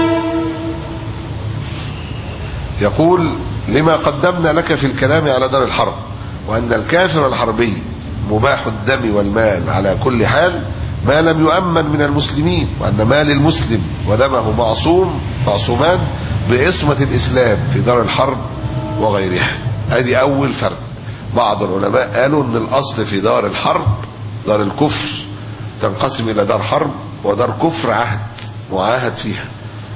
يقول لما قدمنا لك في الكلام على دار الحرب وأن الكافر الحربي مباح الدم والمال على كل حال ما لم يؤمن من المسلمين وأن مال المسلم ودمه معصوم معصومان بعصمة الإسلام في دار الحرب وغيرها ادي أول فرق بعض العلماء قالوا أن الأصل في دار الحرب دار الكفر تنقسم إلى دار حرب ودار كفر عهد معاهد فيها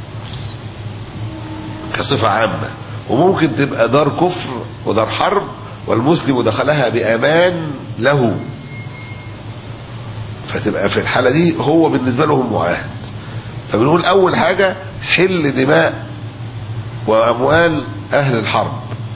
كصفة عامة وممكن تبقى دار كفر ودار حرب والمسلم دخلها بأمان له فتبقى في الحالة دي هو بالنسبة لهم معاهد فبنقول أول حاجة حل دماء وأموال أهل الحرب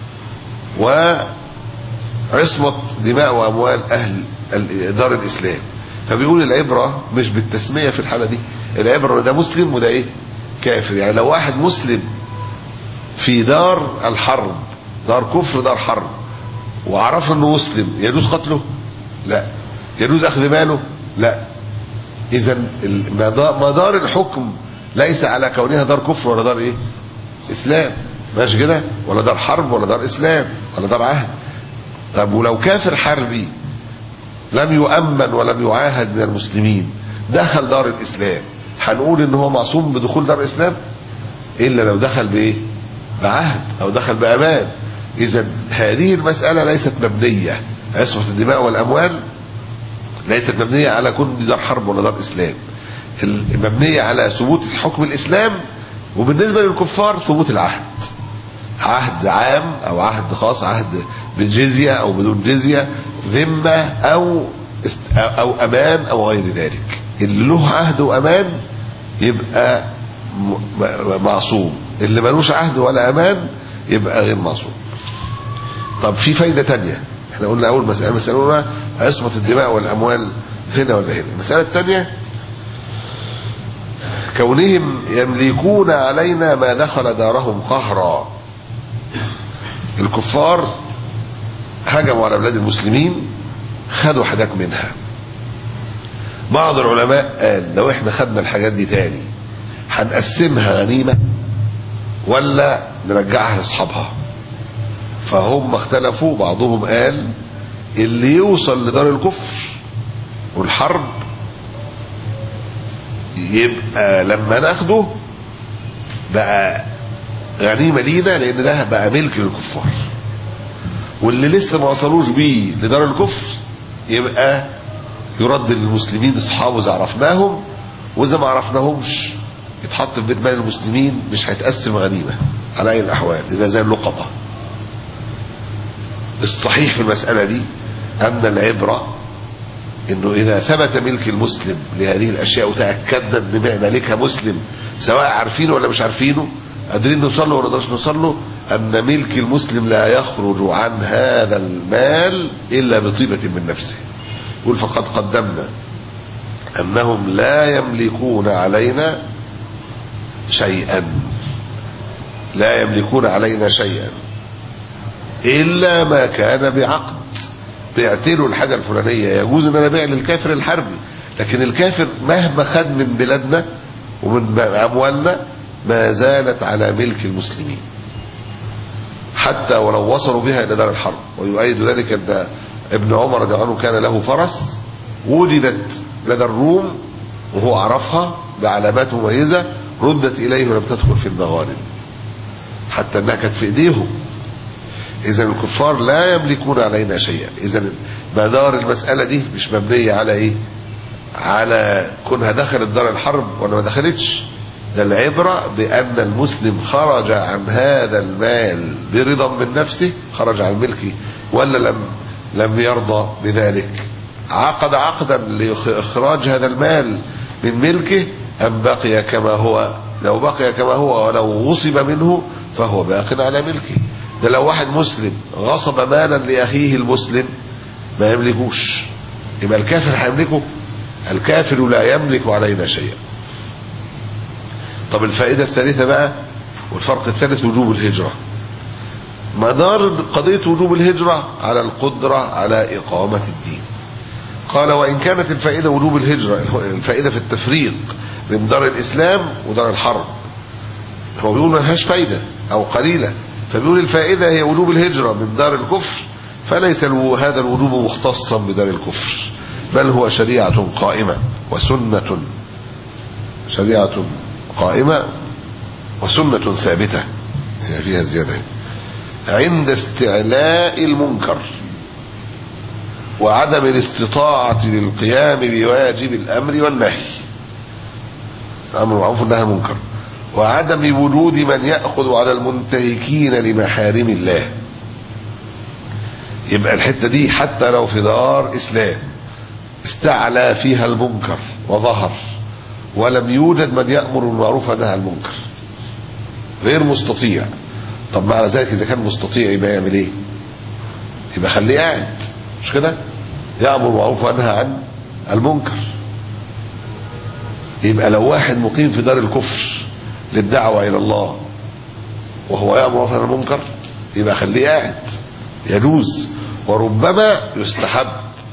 وعصمة دماء وأموال أهل دار الإسلام فبيقول العبرة مش بالتسمية في الحالة دي العبرة ده مسلم وده إيه كافر يعني لو واحد مسلم في دار الحرب دار كفر دار حرب وعرف انه مسلم يجوز قتله لا يجوز اخذ ماله لا اذا مدار الحكم ليس على كونها دار كفر ولا دار ايه اسلام ماشي كده ولا دار حرب ولا دار اسلام ولا دار عهد طب ولو كافر حربي لم يؤمن ولم يعاهد من المسلمين دخل دار الاسلام هنقول ان هو معصوم بدخول دار الاسلام الا لو دخل بايه بعهد او دخل بامان اذا هذه المساله ليست مبنيه عصمه الدماء والاموال ليست مبنيه على كون دار حرب ولا دار اسلام المبنيه على ثبوت حكم الاسلام وبالنسبه للكفار ثبوت العهد عهد عام او عهد خاص عهد بالجزيه او بدون جزيه ذمه او او امان او غير ذلك اللي له عهد وامان يبقى معصوم اللي ملوش عهد ولا امان يبقى غير معصوم طب في فايدة تانية احنا قلنا اول مسألة مسألة الاولى عصمة الدماء والاموال هنا ولا هنا المسألة الثانية كونهم يملكون علينا ما دخل دارهم قهرا الكفار هجموا على بلاد المسلمين خدوا حاجات منها بعض العلماء قال لو احنا خدنا الحاجات دي تاني هنقسمها غنيمة ولا نرجعها لاصحابها فهم اختلفوا بعضهم قال اللي يوصل لدار الكفر والحرب يبقى لما ناخده بقى غنيمة لينا لان ده بقى ملك للكفار واللي لسه ما وصلوش بيه لدار الكفر يبقى يرد للمسلمين اصحابه اذا عرفناهم واذا ما عرفناهمش يتحط في بيت مال المسلمين مش هيتقسم غنيمة على اي الاحوال يبقى زي اللقطة الصحيح في المسألة دي ان العبرة انه اذا ثبت ملك المسلم لهذه الاشياء وتاكدنا ان مالكها مسلم سواء عارفينه ولا مش عارفينه قادرين نوصل له ولا نقدرش نوصل له ان ملك المسلم لا يخرج عن هذا المال الا بطيبه من نفسه يقول فقد قدمنا انهم لا يملكون علينا شيئا لا يملكون علينا شيئا الا ما كان بعقد بعت له الحاجه الفلانيه يجوز ان انا ابيع للكافر الحربي لكن الكافر مهما خد من بلادنا ومن اموالنا ما زالت على ملك المسلمين حتى ولو وصلوا بها الى دار الحرب ويؤيد ذلك ان ابن عمر رضي الله عنه كان له فرس وجدت لدى الروم وهو عرفها بعلامات مميزه ردت اليه ولم تدخل في المغانم حتى انها كانت في ايديهم اذا الكفار لا يملكون علينا شيئا اذا مدار المساله دي مش مبنيه على ايه على كونها دخلت دار الحرب ولا ما دخلتش ده العبرة بأن المسلم خرج عن هذا المال برضا من نفسه خرج عن ملكه ولا لم لم يرضى بذلك عقد عقدا لإخراج هذا المال من ملكه أم بقي كما هو لو بقي كما هو ولو غصب منه فهو باق على ملكه ده لو واحد مسلم غصب مالا لأخيه المسلم ما يملكوش يبقى الكافر هيملكه الكافر لا يملك علينا شيئا طب الفائدة الثالثة بقى والفرق الثالث وجوب الهجرة مدار قضية وجوب الهجرة على القدرة على إقامة الدين قال وإن كانت الفائدة وجوب الهجرة الفائدة في التفريق بين دار الإسلام ودار الحرب هو بيقول ما لهاش فايدة أو قليلة فبيقول الفائدة هي وجوب الهجرة من دار الكفر فليس هذا الوجوب مختصا بدار الكفر بل هو شريعة قائمة وسنة شريعة قائمة وسنة ثابتة هي فيها زيادة عند استعلاء المنكر وعدم الاستطاعة للقيام بواجب الأمر والنهي أمر معروف والنهي عن المنكر وعدم وجود من يأخذ على المنتهكين لمحارم الله يبقى الحتة دي حتى لو في دار إسلام استعلى فيها المنكر وظهر ولم يوجد من يأمر بالمعروف والنهي عن المنكر غير مستطيع طب معنى ذلك إذا كان مستطيع يبقى يعمل إيه؟ يبقى خليه قاعد مش كده؟ يأمر بالمعروف والنهي عن المنكر يبقى لو واحد مقيم في دار الكفر للدعوة إلى الله وهو يأمر بالمعروف عن المنكر يبقى خليه قاعد يجوز وربما يستحب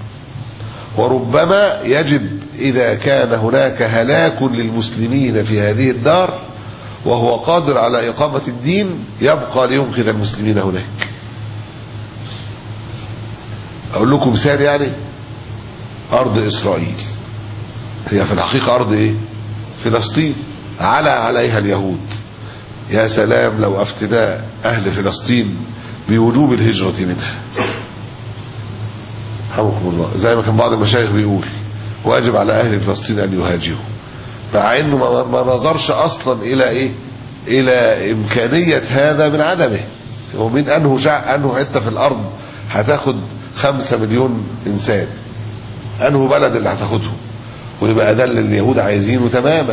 وربما يجب إذا كان هناك هلاك للمسلمين في هذه الدار وهو قادر على إقامة الدين يبقى لينقذ المسلمين هناك أقول لكم مثال يعني أرض إسرائيل هي في الحقيقة أرض إيه؟ فلسطين على عليها اليهود يا سلام لو أفتناء أهل فلسطين بوجوب الهجرة منها رحمكم الله زي ما كان بعض المشايخ بيقول واجب على اهل فلسطين ان يهاجروا مع انه ما نظرش اصلا الى ايه الى امكانيه هذا من عدمه ومن انه شع انه حته في الارض هتاخد خمسة مليون انسان انه بلد اللي هتاخده ويبقى ده اللي اليهود عايزينه تماما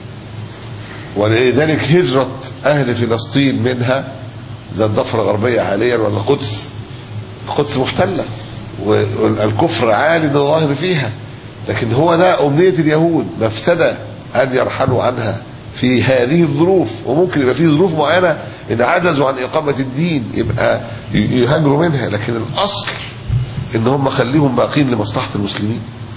ولذلك هجرة اهل فلسطين منها زي الضفة الغربية حاليا ولا القدس القدس محتلة والكفر عالي الظاهر فيها لكن هو ده أمنية اليهود مفسدة أن يرحلوا عنها في هذه الظروف وممكن يبقى في ظروف معينة إن عجزوا عن إقامة الدين يبقى يهاجروا منها لكن الأصل إن هم خليهم باقين لمصلحة المسلمين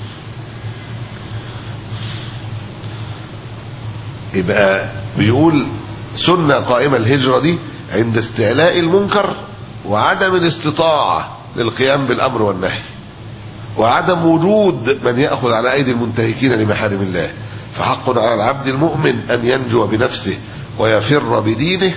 يبقى بيقول سنة قائمة الهجرة دي عند استعلاء المنكر وعدم الاستطاعة للقيام بالأمر والنهي وعدم وجود من يأخذ على أيدي المنتهكين لمحارم الله فحق على العبد المؤمن أن ينجو بنفسه ويفر بدينه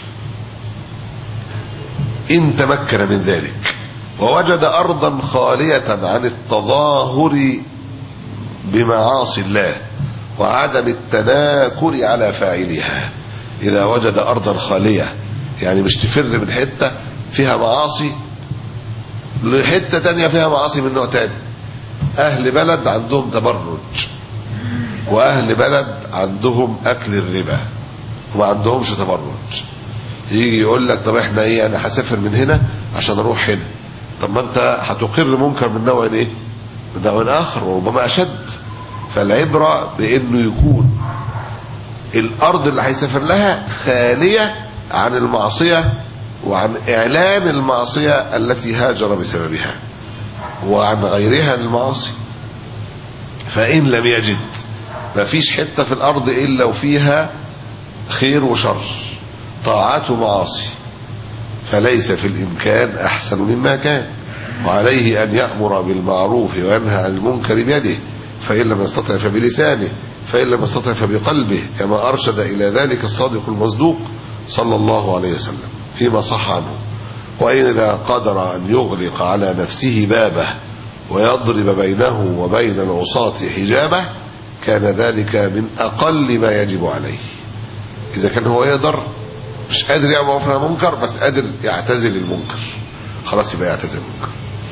إن تمكن من ذلك ووجد أرضا خالية عن التظاهر بمعاصي الله وعدم التناكر على فاعلها إذا وجد أرضا خالية يعني مش تفر من حتة فيها معاصي لحتة تانية فيها معاصي من نوع تاني أهل بلد عندهم تبرج وأهل بلد عندهم أكل الربا وما عندهمش تبرج يجي يقول لك طب احنا ايه انا هسافر من هنا عشان اروح هنا طب ما انت هتقر منكر من نوع ايه من نوع اخر وربما اشد فالعبرة بانه يكون الارض اللي هيسافر لها خالية عن المعصية وعن اعلان المعصية التي هاجر بسببها وعن غيرها المعاصي فان لم يجد ما فيش حتة في الارض الا وفيها خير وشر طاعات ومعاصي فليس في الامكان احسن مما كان وعليه ان يامر بالمعروف وينهى عن المنكر بيده فان لم يستطع فبلسانه فان لم يستطع فبقلبه كما ارشد الى ذلك الصادق المصدوق صلى الله عليه وسلم فيما صح عنه واذا قدر ان يغلق على نفسه بابه ويضرب بينه وبين العصاة حجابه كان ذلك من اقل ما يجب عليه اذا كان هو يقدر مش قادر يعمل معروف عن المنكر بس قادر يعتزل المنكر خلاص يبقى يعتزل المنكر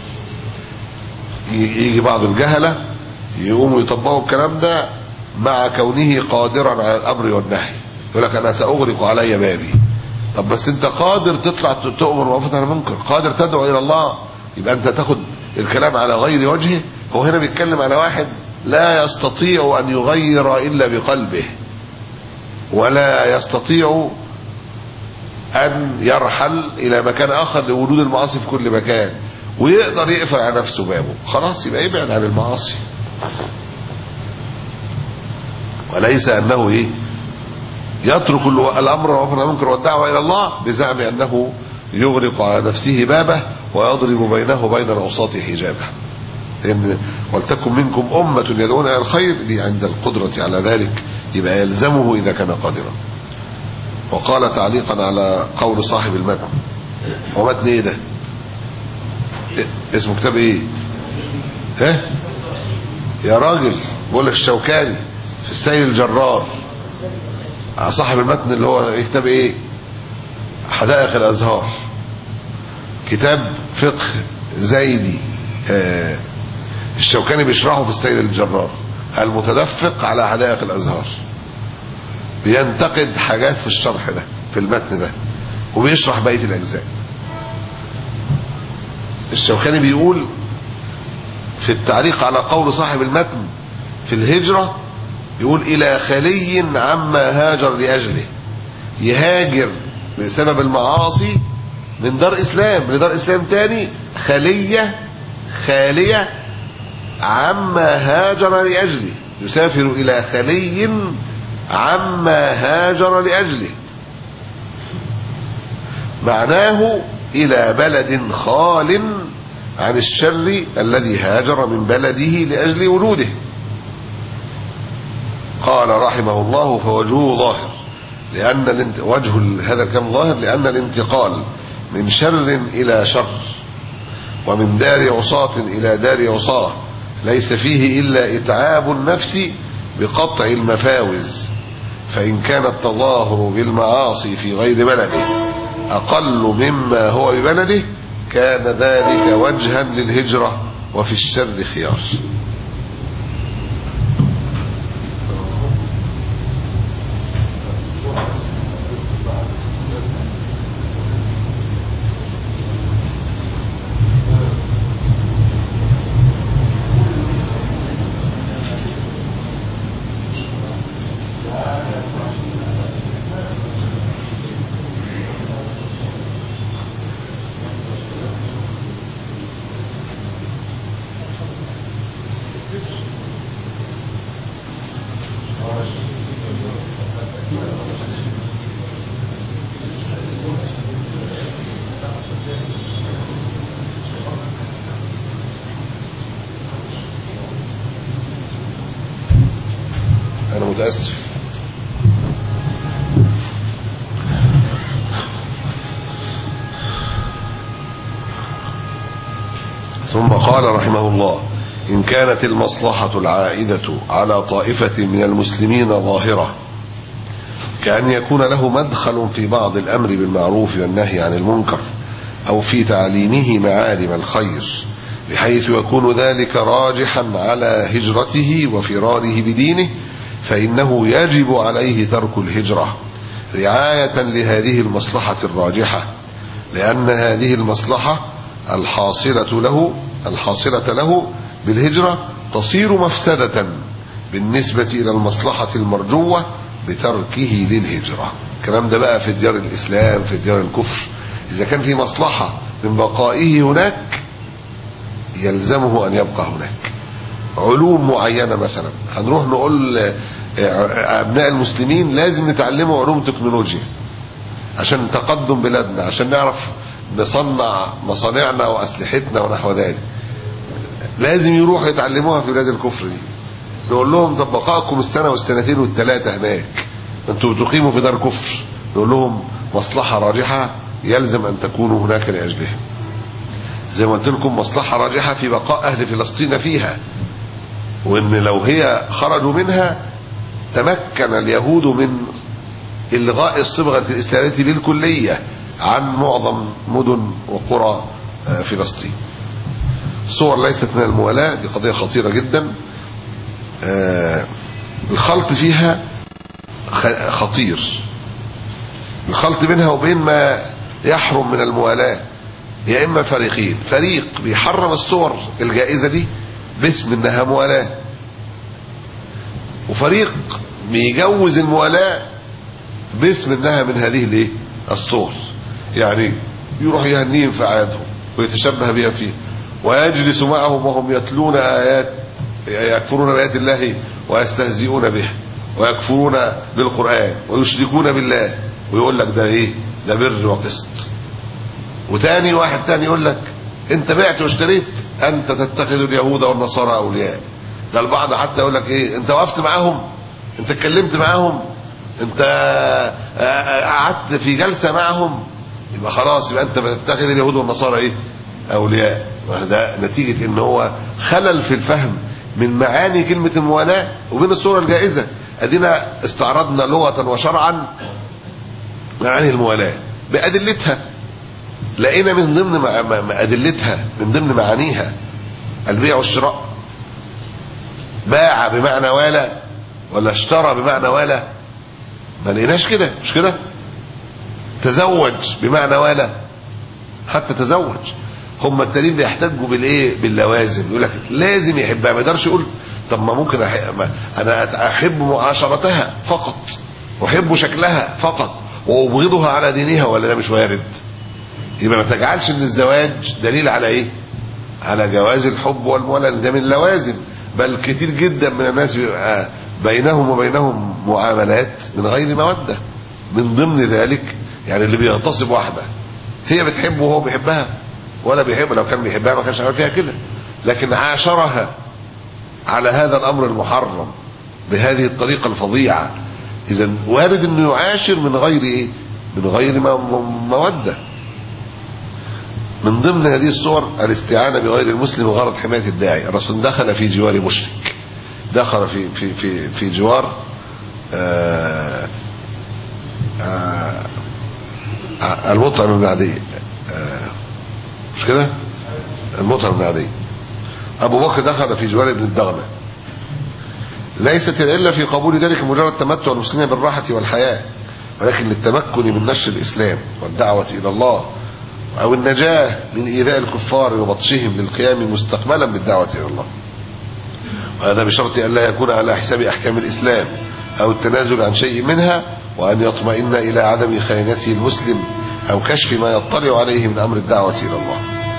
يجي بعض الجهله يقوموا يطبقوا الكلام ده مع كونه قادرا على الامر والنهي يقول لك انا ساغلق علي بابي طب بس انت قادر تطلع تؤمر بالمعروف عن المنكر قادر تدعو الى الله يبقى انت تاخد الكلام على غير وجهه هو هنا بيتكلم على واحد لا يستطيع ان يغير الا بقلبه ولا يستطيع أن يرحل إلى مكان آخر لوجود المعاصي في كل مكان ويقدر يقفل على نفسه بابه خلاص يبقى يبعد عن المعاصي وليس أنه إيه يترك الأمر والنهي المنكر والدعوة إلى الله بزعم أنه يغلق على نفسه بابه ويضرب بينه وبين العصاة حجابه لأن ولتكن منكم أمة يدعون إلى الخير دي عند القدرة على ذلك يبقى يلزمه إذا كان قادرا وقال تعليقا على قول صاحب المتن هو متن ايه ده اسمه كتاب ايه ها يا راجل بقول لك الشوكاني في السيل الجرار صاحب المتن اللي هو كتاب ايه حدائق الازهار كتاب فقه زيدي آه الشوكاني بيشرحه في السيل الجرار المتدفق على حدائق الازهار بينتقد حاجات في الشرح ده في المتن ده وبيشرح بقيه الاجزاء الشوكاني بيقول في التعليق على قول صاحب المتن في الهجرة يقول إلى خلي عما هاجر لأجله يهاجر بسبب المعاصي من دار إسلام لدار إسلام تاني خلية خالية عما هاجر لأجله يسافر إلى خلي عما هاجر لأجله معناه إلى بلد خال عن الشر الذي هاجر من بلده لأجل وجوده قال رحمه الله فوجهه ظاهر لأن الانت... وجه هذا الكلام ظاهر لأن الانتقال من شر إلى شر ومن دار عصاة إلى دار عصاة ليس فيه إلا إتعاب النفس بقطع المفاوز فإن كان التظاهر بالمعاصي في غير بلده أقل مما هو ببلده كان ذلك وجها للهجرة وفي الشر خيار متأسف ثم قال رحمه الله إن كانت المصلحة العائدة على طائفة من المسلمين ظاهرة كأن يكون له مدخل في بعض الأمر بالمعروف والنهي عن المنكر أو في تعليمه معالم الخير بحيث يكون ذلك راجحا على هجرته وفراره بدينه فإنه يجب عليه ترك الهجرة رعاية لهذه المصلحة الراجحة لأن هذه المصلحة الحاصلة له الحاصلة له بالهجرة تصير مفسدة بالنسبة إلى المصلحة المرجوة بتركه للهجرة الكلام ده بقى في ديار الإسلام في ديار الكفر إذا كان في مصلحة من بقائه هناك يلزمه أن يبقى هناك علوم معينة مثلا هنروح نقول أبناء المسلمين لازم نتعلموا علوم تكنولوجيا عشان تقدم بلادنا عشان نعرف نصنع مصانعنا وأسلحتنا ونحو ذلك لازم يروحوا يتعلموها في بلاد الكفر دي نقول لهم طب بقائكم السنة والسنتين والثلاثة هناك انتوا تقيموا في دار كفر نقول لهم مصلحة راجحة يلزم أن تكونوا هناك لأجلها زي ما قلت لكم مصلحة راجحة في بقاء أهل فلسطين فيها وإن لو هي خرجوا منها تمكن اليهود من إلغاء الصبغة الإسلامية بالكلية عن معظم مدن وقرى فلسطين الصور ليست من الموالاة دي قضية خطيرة جدا الخلط فيها خطير الخلط بينها وبين ما يحرم من الموالاة يا إما فريقين فريق بيحرم الصور الجائزة دي باسم إنها موالاة وفريق بيجوز الموالاة باسم إنها من هذه الايه الصور يعني يروح يهنيهم في أعيادهم ويتشبه بها فيه ويجلس معهم وهم يتلون آيات يكفرون بآيات الله ويستهزئون بها ويكفرون بالقرآن ويشركون بالله ويقول لك ده ايه ده بر وقسط وتاني واحد تاني يقول لك انت بعت واشتريت انت تتخذ اليهود والنصارى اولياء ده البعض حتى يقول لك ايه انت وقفت معاهم انت اتكلمت معاهم انت قعدت في جلسة معهم يبقى خلاص يبقى انت بتتخذ اليهود والنصارى ايه اولياء ده نتيجة ان هو خلل في الفهم من معاني كلمة الموالاة وبين الصورة الجائزة ادينا استعرضنا لغة وشرعا معاني الموالاة بأدلتها لقينا من ضمن أدلتها من ضمن معانيها البيع والشراء باع بمعنى والى ولا اشترى بمعنى والى ما لقيناش كده مش كده تزوج بمعنى والى حتى تزوج هم التانيين بيحتجوا بالايه باللوازم يقول لك لازم يحبها ما يقدرش يقول طب ما ممكن أحب انا احب معاشرتها فقط احب شكلها فقط وابغضها على دينها ولا ده مش وارد يبقى ما تجعلش ان الزواج دليل على ايه على جواز الحب والمولى ده من اللوازم بل كتير جدا من الناس بيبقى بينهم وبينهم معاملات من غير موده من ضمن ذلك يعني اللي بيغتصب واحده هي بتحبه وهو بيحبها ولا بيحب لو كان بيحبها ما كانش عمل فيها كده لكن عاشرها على هذا الامر المحرم بهذه الطريقه الفظيعه اذا وارد انه يعاشر من غير ايه من غير موده من ضمن هذه الصور الاستعانه بغير المسلم وغرض حمايه الداعي الرسول دخل في جوار مشرك دخل في في في في جوار آآ آآ المطعم بن عدي مش كده المطعم بن عدي ابو بكر دخل في جوار ابن الدغنه ليست العله في قبول ذلك مجرد تمتع المسلمين بالراحه والحياه ولكن للتمكن من نشر الاسلام والدعوه الى الله او النجاه من ايذاء الكفار وبطشهم للقيام مستقبلا بالدعوه الى الله وهذا بشرط ان لا يكون على حساب احكام الاسلام او التنازل عن شيء منها وان يطمئن الى عدم خيانته المسلم او كشف ما يطلع عليه من امر الدعوه الى الله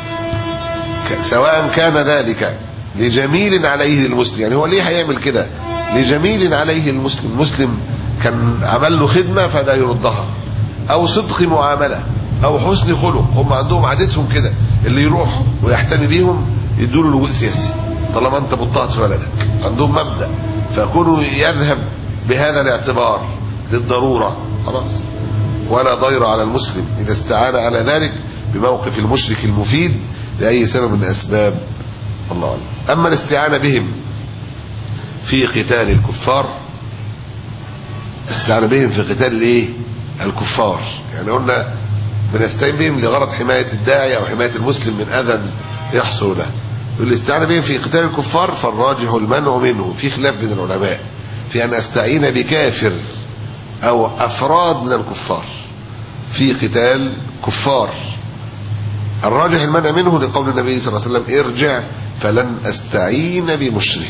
سواء كان ذلك لجميل عليه المسلم يعني هو ليه هيعمل كده لجميل عليه المسلم المسلم كان عمل له خدمه فده يردها او صدق معامله او حسن خلق هم عندهم عادتهم كده اللي يروح ويحتمي بيهم يدوا له لجوء سياسي طالما انت بطأت في بلدك عندهم مبدا فكونه يذهب بهذا الاعتبار للضرورة خلاص ولا ضير على المسلم إذا استعان على ذلك بموقف المشرك المفيد لأي سبب من أسباب الله أعلم أما الاستعانة بهم في قتال الكفار استعان بهم في قتال الايه الكفار يعني قلنا بنستعين بهم لغرض حماية الداعي أو حماية المسلم من أذى يحصل له والاستعانة بهم في قتال الكفار فالراجح المنع منه في خلاف بين العلماء في أن أستعين بكافر أو أفراد من الكفار في قتال كفار الراجح المنع منه لقول النبي صلى الله عليه وسلم ارجع فلن أستعين بمشرك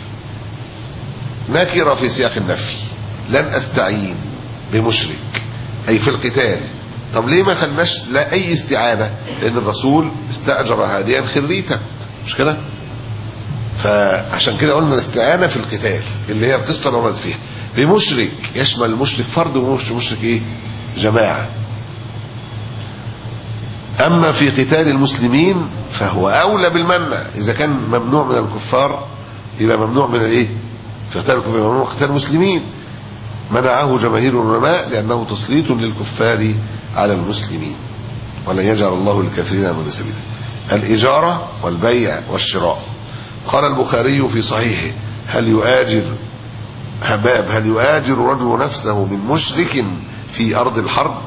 نكرة في سياق النفي لن أستعين بمشرك أي في القتال طب ليه ما خلناش لا أي استعانة لأن الرسول استأجر هاديا خريتا مش كده فعشان كده قلنا الاستعانة في القتال اللي هي القصة اللي ورد فيها بمشرك يشمل المشرك فرد ومشرك ايه جماعة أما في قتال المسلمين فهو أولى بالمنع إذا كان ممنوع من الكفار يبقى ممنوع من الإيه؟ في قتال الكفار ممنوع قتال المسلمين منعه جماهير العلماء لأنه تسليط للكفار على المسلمين ولن يجعل الله للكافرين من سبيلا الإجارة والبيع والشراء قال البخاري في صحيحه هل يؤاجر هباب هل يؤاجر رجل نفسه من مشرك في أرض الحرب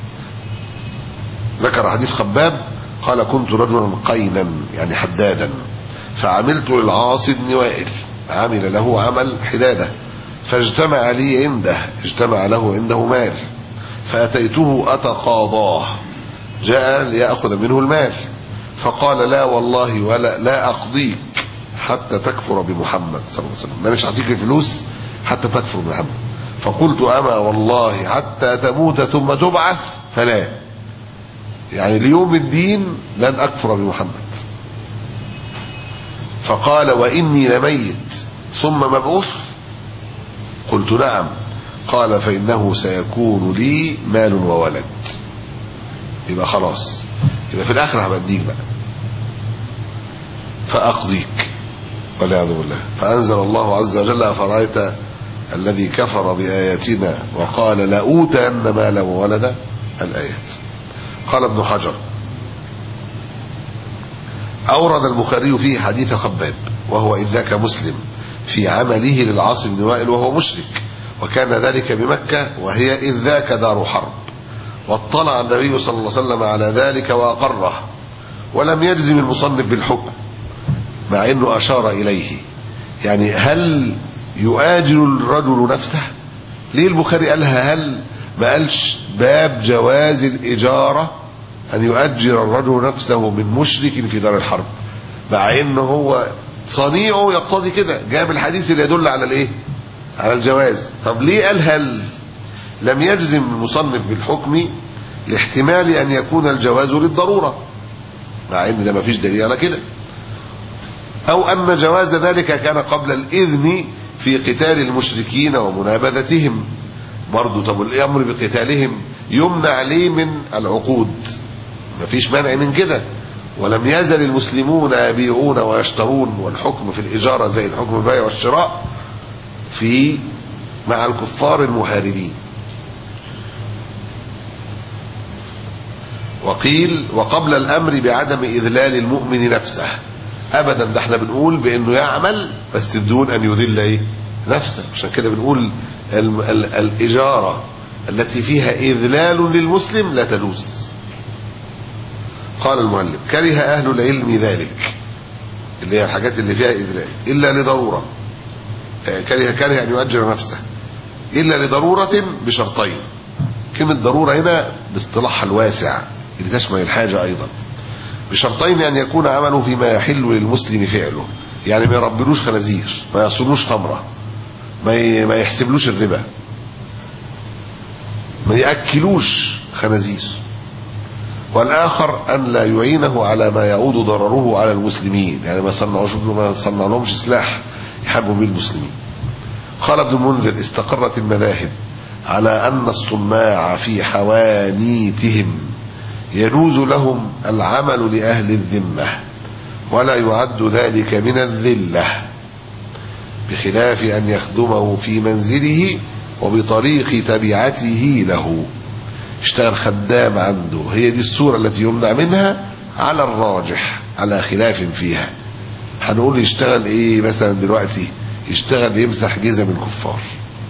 ذكر حديث خباب قال كنت رجلا قينا يعني حدادا فعملت للعاص بن وائل عمل له عمل حداده فاجتمع لي عنده اجتمع له عنده مال فأتيته أتقاضاه جاء ليأخذ منه المال فقال لا والله ولا لا أقضيك حتى تكفر بمحمد صلى الله عليه وسلم ما مش أعطيك الفلوس حتى تكفر بمحمد فقلت أما والله حتى تموت ثم تبعث فلا يعني ليوم الدين لن أكفر بمحمد فقال وإني لميت ثم مبعوث قلت نعم قال فإنه سيكون لي مال وولد يبقى خلاص يبقى في الآخر هبديك بقى فأقضيك والعياذ بالله فأنزل الله عز وجل أفرأيت الذي كفر بآياتنا وقال لأوتين مالا وولدا الآيات قال ابن حجر أورد البخاري فيه حديث خباب وهو إذ ذاك مسلم في عمله للعاص بن وائل وهو مشرك وكان ذلك بمكة وهي إذ ذاك دار حرب واطلع النبي صلى الله عليه وسلم على ذلك وأقره ولم يجزم المصنف بالحكم مع أنه أشار إليه يعني هل يؤاجر الرجل نفسه ليه البخاري قالها هل ما قالش باب جواز الإجارة أن يؤجر الرجل نفسه من مشرك في دار الحرب مع أنه هو صنيعه يقتضي كده جاب الحديث اللي يدل على الايه على الجواز طب ليه قال هل لم يجزم المصنف بالحكم لاحتمال ان يكون الجواز للضرورة مع ان ده ما فيش دليل على كده او ان جواز ذلك كان قبل الاذن في قتال المشركين ومنابذتهم برضه طب الامر بقتالهم يمنع ليه من العقود ما فيش مانع من كده ولم يزل المسلمون يبيعون ويشترون والحكم في الإجارة زي الحكم البيع والشراء في مع الكفار المحاربين وقيل وقبل الأمر بعدم إذلال المؤمن نفسه أبدا ده احنا بنقول بأنه يعمل بس بدون أن يذل ايه نفسه عشان كده بنقول ال ال الإجارة التي فيها إذلال للمسلم لا تجوز قال المؤلف كره أهل العلم ذلك اللي هي الحاجات اللي فيها إذلال إلا لضرورة كره كره أن يؤجر نفسه إلا لضرورة بشرطين كلمة ضرورة هنا باصطلاحها الواسع اللي تشمل الحاجة أيضا بشرطين أن يكون عمله فيما يحل للمسلم فعله يعني ما يربلوش خنازير ما يصلوش خمرة ما ما يحسبلوش الربا ما يأكلوش خنازير والآخر أن لا يعينه على ما يعود ضرره على المسلمين يعني ما صنعوش ما صنع لهمش سلاح يحاربوا به المسلمين قال ابن المنذر استقرت المذاهب على أن الصماع في حوانيتهم يجوز لهم العمل لأهل الذمة ولا يعد ذلك من الذلة بخلاف أن يخدمه في منزله وبطريق تبعته له اشتغل خدام عنده هي دي الصورة التي يمنع منها على الراجح على خلاف فيها هنقول يشتغل ايه مثلا دلوقتي يشتغل يمسح جزم الكفار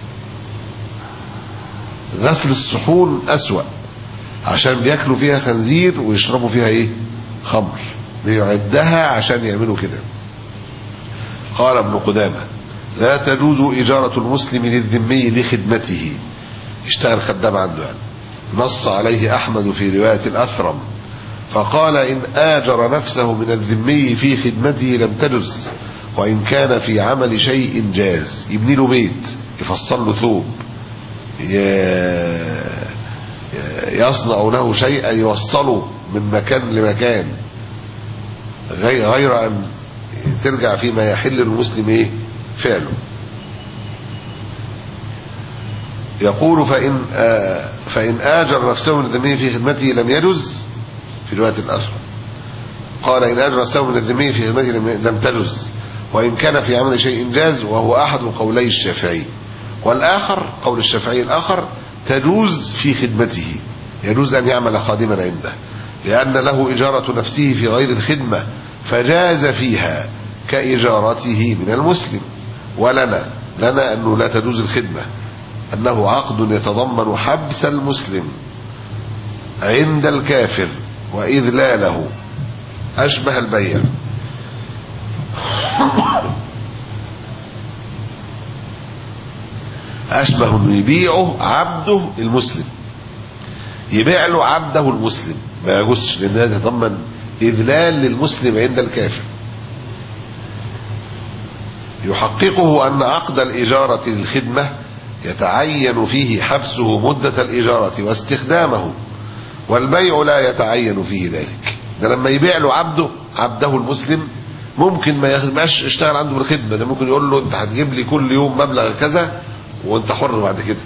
غسل الصحون أسوأ عشان بياكلوا فيها خنزير ويشربوا فيها ايه خمر بيعدها عشان يعملوا كده قال ابن قدامة لا تجوز إجارة المسلم للذمي لخدمته اشتغل خدام عنده يعني نص عليه أحمد في رواية الأثرم فقال إن آجر نفسه من الذمي في خدمته لم تجز وإن كان في عمل شيء جاز يبني له بيت يفصل له ثوب يصنع له شيئا يوصله من مكان لمكان غير أن ترجع فيما يحل للمسلم ايه فعله يقول فإن آه فإن آجر نفسه من الذمي في خدمته لم يجز في رواية الأسرى قال إن آجر نفسه من الذمي في خدمته لم تجز وإن كان في عمل شيء جاز وهو أحد قولي الشافعي والآخر قول الشافعي الآخر تجوز في خدمته يجوز أن يعمل خادما عنده لأن له إجارة نفسه في غير الخدمة فجاز فيها كإجارته من المسلم ولنا لنا أنه لا تجوز الخدمة أنه عقد يتضمن حبس المسلم عند الكافر وإذلاله أشبه البيع أشبه أنه يبيعه عبده المسلم يبيع له عبده المسلم ما يجوزش لأن هذا يتضمن إذلال للمسلم عند الكافر يحققه أن عقد الإجارة للخدمة يتعين فيه حبسه مدة الإجارة واستخدامه والبيع لا يتعين فيه ذلك ده لما يبيع له عبده عبده المسلم ممكن ما يبقاش اشتغل عنده بالخدمة ده ممكن يقول له انت هتجيب لي كل يوم مبلغ كذا وانت حر بعد كده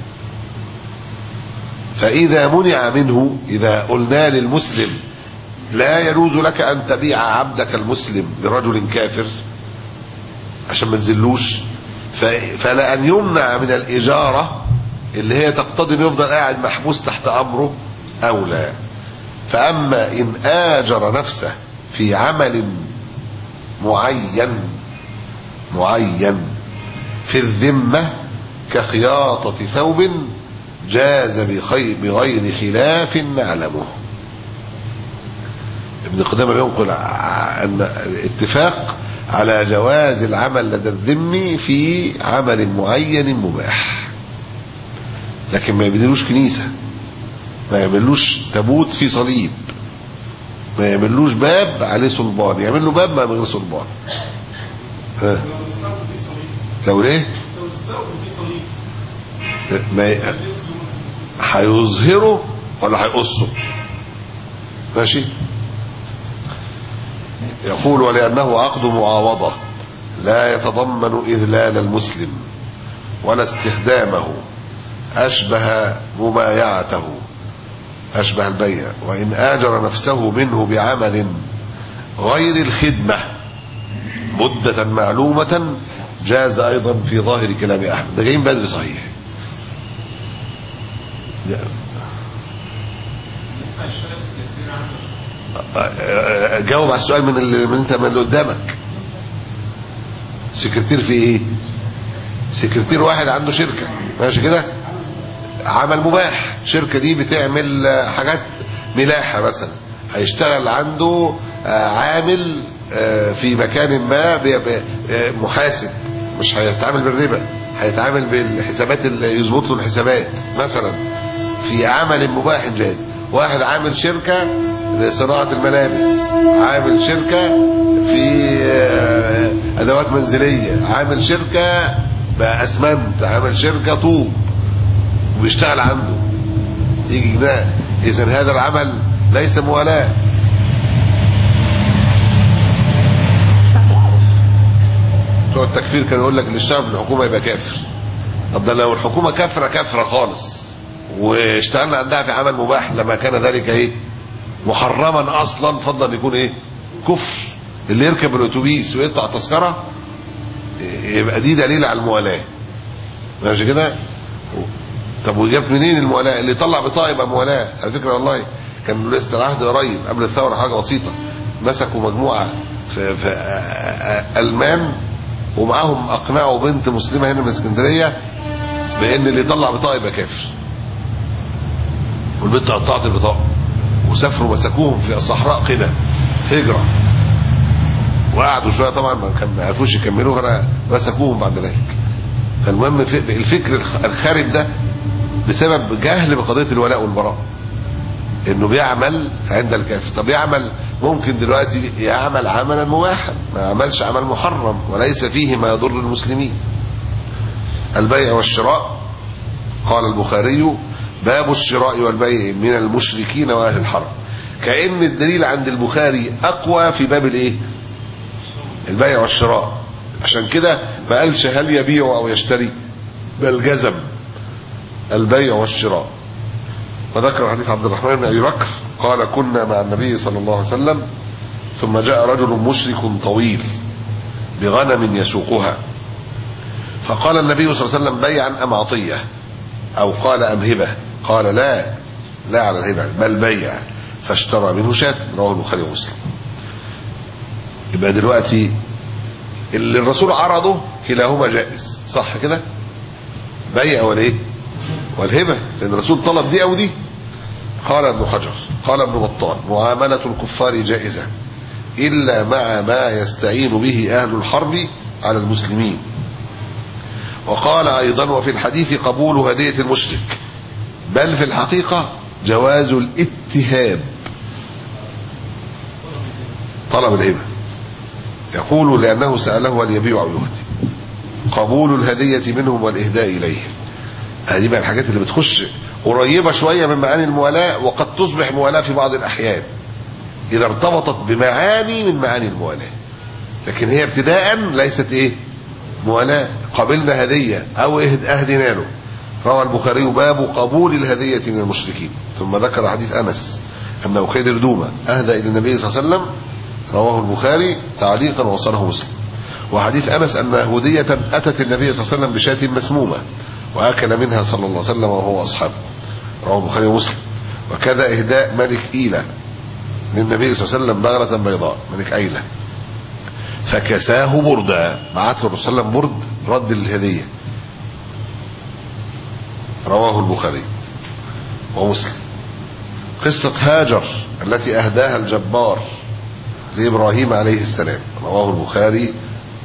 فإذا منع منه إذا قلنا للمسلم لا يجوز لك أن تبيع عبدك المسلم لرجل كافر عشان ما تذلوش فلا أن يمنع من الإجارة اللي هي تقتضي انه يفضل قاعد محبوس تحت أمره أولى فأما إن آجر نفسه في عمل معين معين في الذمة كخياطة ثوب جاز بخير بغير خلاف نعلمه ابن قدامة ينقل أن الاتفاق على جواز العمل لدى الذمي في عمل معين مباح لكن ما يبنيلوش كنيسة ما يعملوش تابوت في صليب ما يعملوش باب عليه صلبان يعمل له باب ما من غير صلبان ها لو ليه ما هيظهره ولا هيقصه ماشي يقول ولأنه عقد معاوضة لا يتضمن إذلال المسلم ولا استخدامه أشبه مبايعته أشبه البيع وإن آجر نفسه منه بعمل غير الخدمة مدة معلومة جاز أيضا في ظاهر كلام أحمد ده جايين بدري صحيح جاوب على السؤال من اللي من انت من اللي قدامك سكرتير في ايه سكرتير واحد عنده شركة ماشي كده عمل مباح الشركة دي بتعمل حاجات ملاحة مثلا هيشتغل عنده عامل في مكان ما محاسب مش هيتعامل بالربا هيتعامل بالحسابات اللي يظبط له الحسابات مثلا في عمل مباح جاز واحد عامل شركة لصناعة الملابس عامل شركة في أدوات منزلية عامل شركة بأسمنت عامل شركة طوب وبيشتغل عنده يجي جناه إذا هذا العمل ليس موالاة بتوع التكفير كانوا يقول لك اللي اشتغل في الحكومة يبقى كافر طب ده لو الحكومة كافرة كافرة خالص واشتغلنا عندها في عمل مباح لما كان ذلك ايه محرما اصلا فضلا يكون ايه كفر اللي يركب الاتوبيس ويقطع تذكره يبقى دي دليل على الموالاه ماشي كده طب وجاب منين الموالاه اللي طلع بطاقه يبقى موالاه على فكره والله كان لسه العهد قريب قبل الثوره حاجه بسيطه مسكوا مجموعه في, في المان ومعاهم اقنعوا بنت مسلمه هنا من اسكندريه بان اللي يطلع بطاقه يبقى كافر والبنت قطعت البطاقه وسافروا مسكوهم في الصحراء قنا هجره وقعدوا شويه طبعا ما كان ما عرفوش يكملوا فانا مسكوهم بعد ذلك فالمهم الفكر الخارب ده بسبب جهل بقضيه الولاء والبراء انه بيعمل عند الكافر طب يعمل ممكن دلوقتي يعمل عملا مباحا ما عملش عمل محرم وليس فيه ما يضر المسلمين البيع والشراء قال البخاري باب الشراء والبيع من المشركين واهل الحرم كأن الدليل عند البخاري اقوى في باب الايه البيع والشراء عشان كده ما قالش هل يبيع او يشتري بل جزم البيع والشراء وذكر حديث عبد الرحمن بن ابي بكر قال كنا مع النبي صلى الله عليه وسلم ثم جاء رجل مشرك طويل بغنم يسوقها فقال النبي صلى الله عليه وسلم بيعا ام عطيه او قال ام هبه قال لا لا على الهبه بل بيع فاشترى منه شاة رواه البخاري ومسلم يبقى دلوقتي اللي الرسول عرضه كلاهما جائز صح كده بيع والايه والهبه لان الرسول طلب دي او دي قال ابن حجر قال ابن بطال معامله الكفار جائزه الا مع ما يستعين به اهل الحرب على المسلمين وقال ايضا وفي الحديث قبول هديه المشرك بل في الحقيقه جواز الاتهاب طلب الهبه يقول لأنه سأله هل يبيع أو يهدي قبول الهدية منهم والإهداء إليهم هذه بقى الحاجات اللي بتخش قريبة شوية من معاني الموالاة وقد تصبح موالاة في بعض الأحيان إذا ارتبطت بمعاني من معاني الموالاة لكن هي ابتداء ليست إيه موالاة قبلنا هدية أو أهدنا له روى البخاري باب قبول الهدية من المشركين ثم ذكر حديث أنس أن أكيد دومة أهدى إلى النبي صلى الله عليه وسلم رواه البخاري تعليقا وصله مسلم وحديث انس ان يهوديه اتت النبي صلى الله عليه وسلم بشاة مسمومه واكل منها صلى الله عليه وسلم وهو واصحابه رواه البخاري ومسلم وكذا اهداء ملك ايله للنبي صلى الله عليه وسلم بغله بيضاء ملك ايله فكساه بردا بعت له الرسول صلى الله عليه وسلم برد رد الهديه رواه البخاري ومسلم قصه هاجر التي اهداها الجبار لإبراهيم عليه السلام رواه البخاري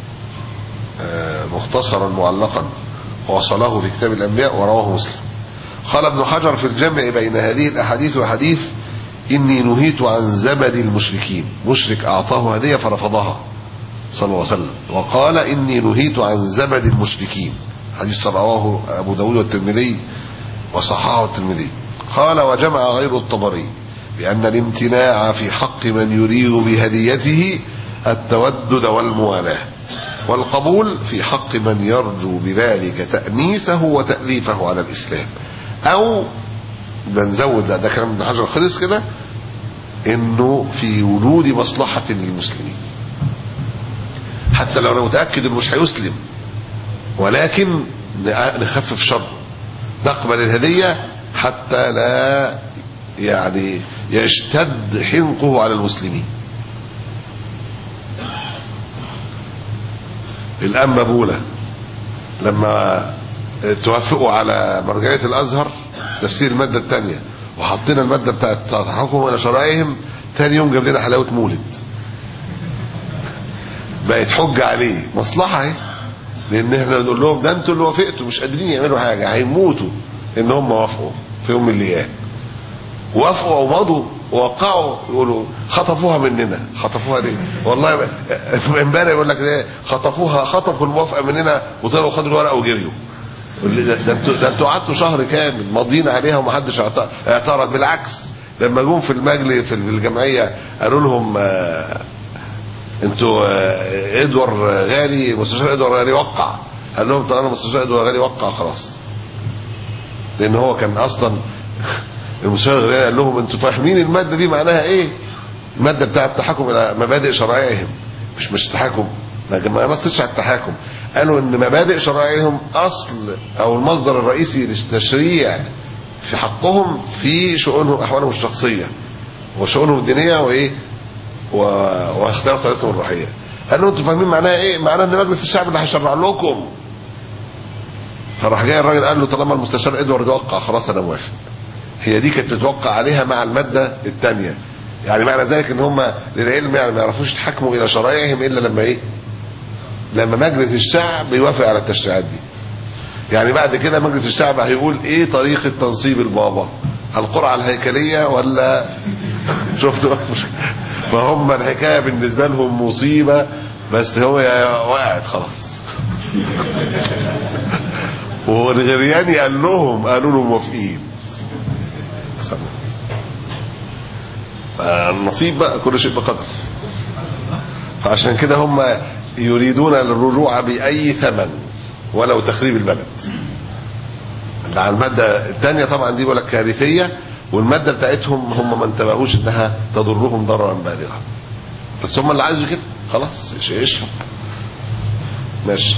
مختصرا معلقا ووصله في كتاب الأنبياء ورواه مسلم قال ابن حجر في الجمع بين هذه الأحاديث وحديث إني نهيت عن زبد المشركين مشرك أعطاه هدية فرفضها صلى الله عليه وسلم وقال إني نهيت عن زبد المشركين حديث رواه أبو داود والترمذي وصححه الترمذي قال وجمع غير الطبري بأن الامتناع في حق من يريد بهديته التودد والموالاة والقبول في حق من يرجو بذلك تأنيسه وتأليفه على الإسلام أو بنزود ده, ده كلام ابن حجر خلص كده انه في وجود مصلحة للمسلمين حتى لو انا متأكد انه مش هيسلم ولكن نخفف شره نقبل الهدية حتى لا يعني يشتد حنقه على المسلمين الأنبا بولة لما توافقوا على مرجعية الأزهر تفسير المادة الثانية وحطينا المادة بتاعت تحكم على شرائعهم ثاني يوم جاب لنا حلاوة مولد بقت حجة عليه مصلحة اهي لأن احنا نقول لهم ده انتوا اللي وافقتوا مش قادرين يعملوا حاجة هيموتوا إن هم وافقوا في يوم من الأيام وافقوا ومضوا ووقعوا يقولوا خطفوها مننا خطفوها ليه والله امبارح يقول لك ده خطفوها خطفوا الموافقه مننا وطلعوا خدوا الورقه وجريوا ده انتوا ده انتوا قعدتوا شهر كامل ماضيين عليها ومحدش اعترض بالعكس لما جم في المجلس في الجمعيه قالوا لهم آه انتوا آه ادوار غالي مستشار ادوار غالي وقع قال لهم طالما مستشار ادوار غالي وقع خلاص لان هو كان اصلا المستشار الغالي قال لهم انتوا فاهمين الماده دي معناها ايه الماده بتاعه التحكم الى مبادئ شرائعهم مش مش تحكم ما نصتش على التحاكم قالوا ان مبادئ شرائعهم اصل او المصدر الرئيسي للتشريع في حقهم في شؤونهم احوالهم الشخصيه وشؤونهم الدينيه وايه و... واختيار طريقتهم الروحيه قالوا انتوا فاهمين معناها ايه معناها ان مجلس الشعب اللي هيشرع لكم فراح جاي الراجل قال له طالما المستشار ادوارد وقع خلاص انا موافق هي دي كانت تتوقع عليها مع الماده الثانيه يعني معنى ذلك ان هم للعلم يعني ما يعرفوش يتحكموا الى شرائعهم الا لما ايه لما مجلس الشعب يوافق على التشريعات دي يعني بعد كده مجلس الشعب هيقول ايه طريقه تنصيب البابا القرعه الهيكليه ولا شفتوا فهم الحكايه بالنسبه لهم مصيبه بس هو وقعت خلاص والغرياني قال لهم قالوا له موافقين النصيب بقى كل شيء بقدر فعشان كده هم يريدون الرجوع بأي ثمن ولو تخريب البلد على المادة الثانية طبعا دي بقول لك كارثية والمادة بتاعتهم هم ما انتبهوش انها تضرهم ضررا بالغا بس هم اللي عايزوا كده خلاص اشرب ماشي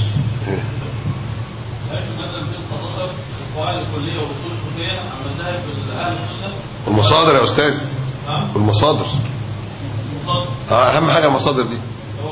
المصادر يا استاذ والمصادر اه اهم حاجه المصادر دي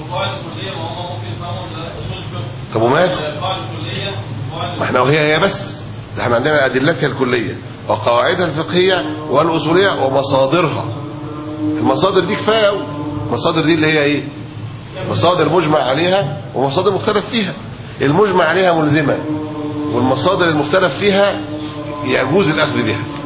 طب ومال ما احنا وهي هي بس ده احنا عندنا ادلتها الكليه وقواعدها الفقهيه والاصوليه ومصادرها المصادر دي كفايه قوي المصادر دي اللي هي ايه مصادر مجمع عليها ومصادر مختلف فيها المجمع عليها ملزمه والمصادر المختلف فيها يجوز الاخذ بها